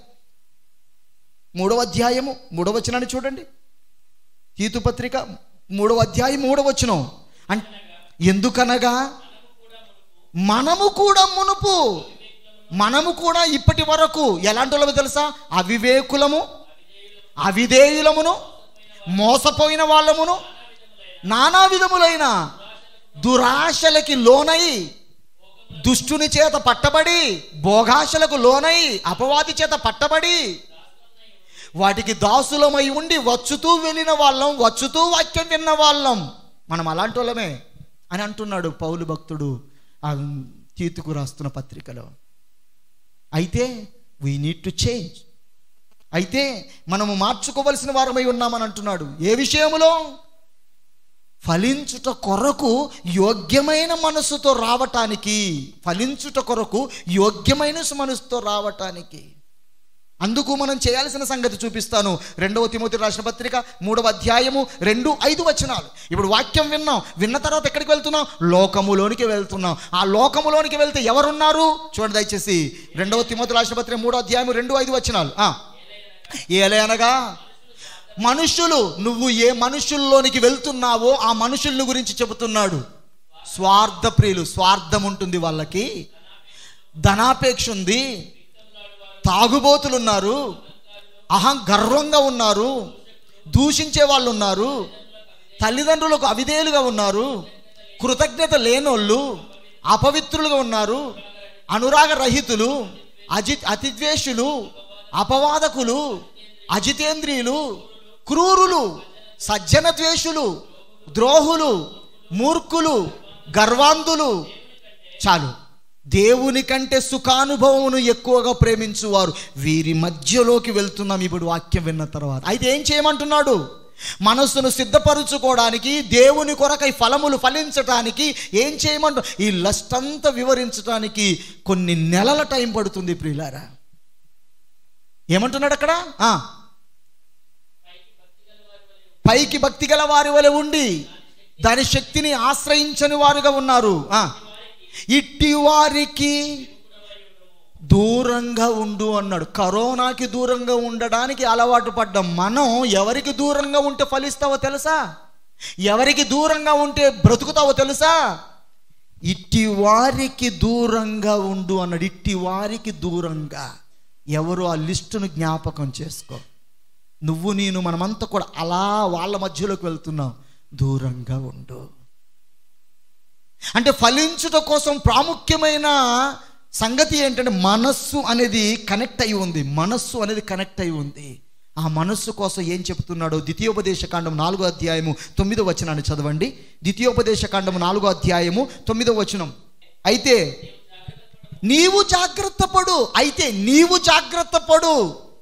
మూడవ అధ్యాయము మూడవ వచనాన్ని చూడండి తీతు పత్రిక మూడవ అధ్యాయం మూడవ వచనం అంటే ఎందుకనగా మనము కూడా మునుపు మనము కూడా ఇప్పటి వరకు ఎలాంటి వాళ్ళమో తెలుసా అవివేకులము అవిధేయులమును మోసపోయిన వాళ్ళమును నానా విధములైన దురాశలకి లోనై దుష్టుని చేత పట్టబడి భోగాశలకు లోనై అపవాది చేత పట్టబడి వాటికి దాసులమై ఉండి వచ్చుతూ వెళ్ళిన వాళ్ళం వచ్చుతూ వాక్యం విన్న వాళ్ళం మనం అలాంటి వాళ్ళమే అని అంటున్నాడు పౌలు భక్తుడు ఆ తీతుకు రాస్తున్న పత్రికలో అయితే వీ నీడ్ టు చేంజ్ అయితే మనము మార్చుకోవలసిన వారమై ఉన్నామని అంటున్నాడు ఏ విషయములో ఫలించుట కొరకు యోగ్యమైన మనసుతో రావటానికి ఫలించుట కొరకు యోగ్యమైన మనసుతో రావటానికి అందుకు మనం చేయాల్సిన సంగతి చూపిస్తాను రెండవ తిమోతి రాసిన పత్రిక మూడవ అధ్యాయము రెండు ఐదు వచనాలు ఇప్పుడు వాక్యం విన్నాం విన్న తర్వాత ఎక్కడికి వెళ్తున్నాం లోకములోనికి వెళ్తున్నాం ఆ లోకములోనికి వెళ్తే ఎవరున్నారు చూడండి దయచేసి రెండవ తిమోతి రాసిన పత్రిక మూడో అధ్యాయము రెండు ఐదు వచనాలు ఆ. ఏలే అనగా మనుషులు నువ్వు ఏ మనుషుల్లోనికి వెళ్తున్నావో ఆ మనుషుల గురించి చెబుతున్నాడు స్వార్థ ప్రియులు స్వార్థం ఉంటుంది వాళ్ళకి ధనాపేక్ష ఉంది తాగుబోతులు ఉన్నారు అహం గర్వంగా ఉన్నారు దూషించే వాళ్ళు ఉన్నారు తల్లిదండ్రులకు అవిధేయులుగా ఉన్నారు కృతజ్ఞత లేనోళ్ళు అపవిత్రులుగా ఉన్నారు అనురాగ రహితులు అజి అతిద్వేషులు అపవాదకులు అజితేంద్రియులు క్రూరులు సజ్జన ద్వేషులు ద్రోహులు మూర్ఖులు గర్వాంధులు చాలు దేవుని కంటే సుఖానుభవమును ఎక్కువగా ప్రేమించువారు వీరి మధ్యలోకి వెళ్తున్నాం ఇప్పుడు వాక్యం విన్న తర్వాత అయితే ఏం చేయమంటున్నాడు మనస్సును సిద్ధపరచుకోవడానికి దేవుని కొరకై ఫలములు ఫలించటానికి ఏం చేయమంటు ఈ లస్ట్ అంతా వివరించడానికి కొన్ని నెలల టైం పడుతుంది ప్రియులారా ఏమంటున్నాడు అక్కడ ఆ. పైకి భక్తి గల వారి వలె ఉండి దాని శక్తిని ఆశ్రయించని వారుగా ఉన్నారు ఆ. ఇట్టి వారికి దూరంగా ఉండు అన్నాడు కరోనాకి దూరంగా ఉండడానికి అలవాటు పడ్డ మనం ఎవరికి దూరంగా ఉంటే ఫలిస్తావో తెలుసా ఎవరికి దూరంగా ఉంటే బ్రతుకుతావో తెలుసా ఇట్టి వారికి దూరంగా ఉండు అన్నాడు ఇట్టి వారికి దూరంగా ఎవరు ఆ లిస్టును జ్ఞాపకం చేసుకో నువ్వు నేను మనమంతా కూడా అలా వాళ్ళ మధ్యలోకి వెళ్తున్నాం దూరంగా ఉండు అంటే ఫలించుట కోసం ప్రాముఖ్యమైన సంగతి ఏంటంటే మనస్సు అనేది కనెక్ట్ అయి ఉంది మనస్సు అనేది కనెక్ట్ అయి ఉంది ఆ మనస్సు కోసం ఏం చెప్తున్నాడో ద్వితీయోపదేశ కాండం నాలుగో అధ్యాయము తొమ్మిదో వచనాన్ని చదవండి ద్వితీయోపదేశ కాండము నాలుగో అధ్యాయము తొమ్మిదో వచనం అయితే నీవు జాగ్రత్త పడు అయితే నీవు జాగ్రత్త పడు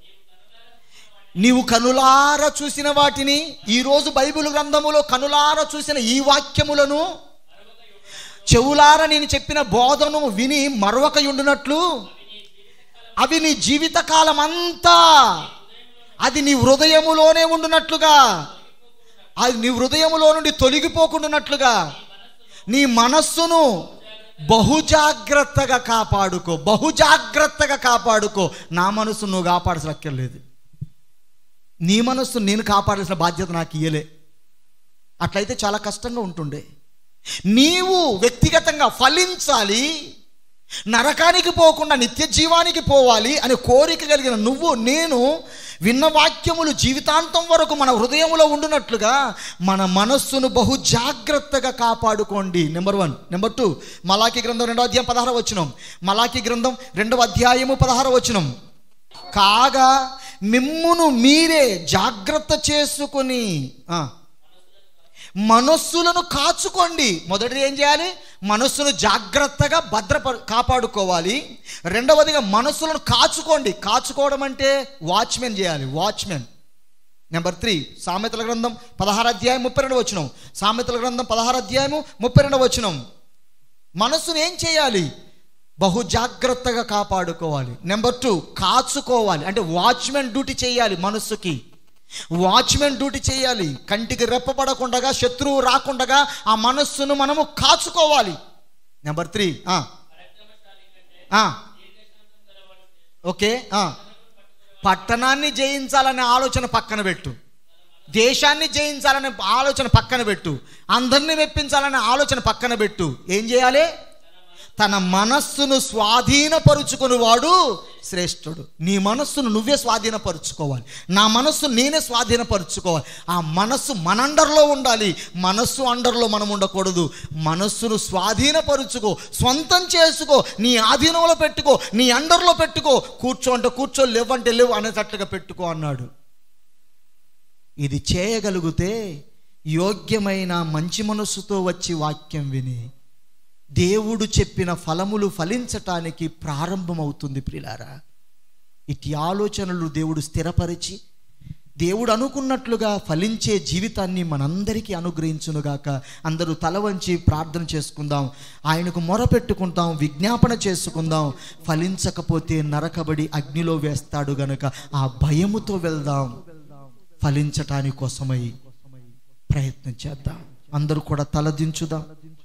నీవు కనులార చూసిన వాటిని ఈరోజు బైబిల్ గ్రంథములో కనులార చూసిన ఈ వాక్యములను చెవులార నేను చెప్పిన బోధను విని మరొకయుండునట్లు అవి నీ జీవితకాలం అంతా అది నీ హృదయములోనే ఉండునట్లుగా అది నీ హృదయములో నుండి తొలగిపోకుండానట్లుగా నీ మనస్సును బహుజాగ్రత్తగా కాపాడుకో బహుజాగ్రత్తగా కాపాడుకో నా మనస్సు నువ్వు కాపాడాల్సిన అక్కర్లేదు నీ మనస్సు నేను కాపాడాల్సిన బాధ్యత నాకు ఇయ్యలే అట్లయితే చాలా కష్టంగా ఉంటుండే నీవు వ్యక్తిగతంగా ఫలించాలి నరకానికి పోకుండా నిత్య జీవానికి పోవాలి అనే కోరిక కలిగిన నువ్వు నేను విన్న వాక్యములు జీవితాంతం వరకు మన హృదయంలో ఉండునట్లుగా మన మనస్సును బహు జాగ్రత్తగా కాపాడుకోండి నెంబర్ వన్ నెంబర్ టూ మలాకి గ్రంథం రెండవ అధ్యాయం పదహార వచ్చినం మలాకి గ్రంథం రెండవ అధ్యాయము పదహార వచ్చినం కాగా మిమ్మును మీరే జాగ్రత్త చేసుకుని ఆ, మనస్సులను కాచుకోండి మొదటిది ఏం చేయాలి మనస్సును జాగ్రత్తగా భద్రప కాపాడుకోవాలి రెండవదిగా మనస్సులను కాచుకోండి కాచుకోవడం అంటే వాచ్మెన్ చేయాలి వాచ్మెన్ నెంబర్ త్రీ సామెతల గ్రంథం పదహారు అధ్యాయం ముప్పై రెండు వచ్చినం సామెతల గ్రంథం పదహారు అధ్యాయము ముప్పై రెండు వచ్చినం మనస్సును ఏం చేయాలి బహు జాగ్రత్తగా కాపాడుకోవాలి నెంబర్ టూ కాచుకోవాలి అంటే వాచ్మెన్ డ్యూటీ చేయాలి మనస్సుకి వాచ్మెన్ డ్యూటీ చేయాలి కంటికి రెప్పపడకుండగా శత్రువు రాకుండగా ఆ మనస్సును మనము కాచుకోవాలి నెంబర్ త్రీ ఆ. ఆ. ఓకే ఆ. పట్టణాన్ని జయించాలనే ఆలోచన పక్కన పెట్టు దేశాన్ని జయించాలనే ఆలోచన పక్కన పెట్టు అందరినీ మెప్పించాలనే ఆలోచన పక్కన పెట్టు ఏం చేయాలి తన మనస్సును స్వాధీనపరుచుకుని వాడు శ్రేష్ఠుడు నీ మనస్సును నువ్వే స్వాధీనపరుచుకోవాలి నా మనస్సు నేనే స్వాధీనపరుచుకోవాలి ఆ మనస్సు మన అండర్లో ఉండాలి మనస్సు అండర్లో మనం ఉండకూడదు మనస్సును స్వాధీనపరుచుకో స్వంతం చేసుకో నీ ఆధీనంలో పెట్టుకో నీ అండర్లో పెట్టుకో కూర్చో అంటే కూర్చో లేవంటే లేవు అనేటట్లుగా పెట్టుకో అన్నాడు ఇది చేయగలిగితే యోగ్యమైన మంచి మనస్సుతో వచ్చి వాక్యం విని దేవుడు చెప్పిన ఫలములు ఫలించటానికి ప్రారంభమవుతుంది ప్రిలారా ఇటు ఆలోచనలు దేవుడు స్థిరపరిచి దేవుడు అనుకున్నట్లుగా ఫలించే జీవితాన్ని మనందరికీ అనుగ్రహించునుగాక అందరూ తల వంచి ప్రార్థన చేసుకుందాం ఆయనకు మొరపెట్టుకుంటాం విజ్ఞాపన చేసుకుందాం ఫలించకపోతే నరకబడి అగ్నిలో వేస్తాడు గనక ఆ భయముతో వెళ్దాం ఫలించటాని కోసమై ప్రయత్నం చేద్దాం అందరూ కూడా తలదించుదాం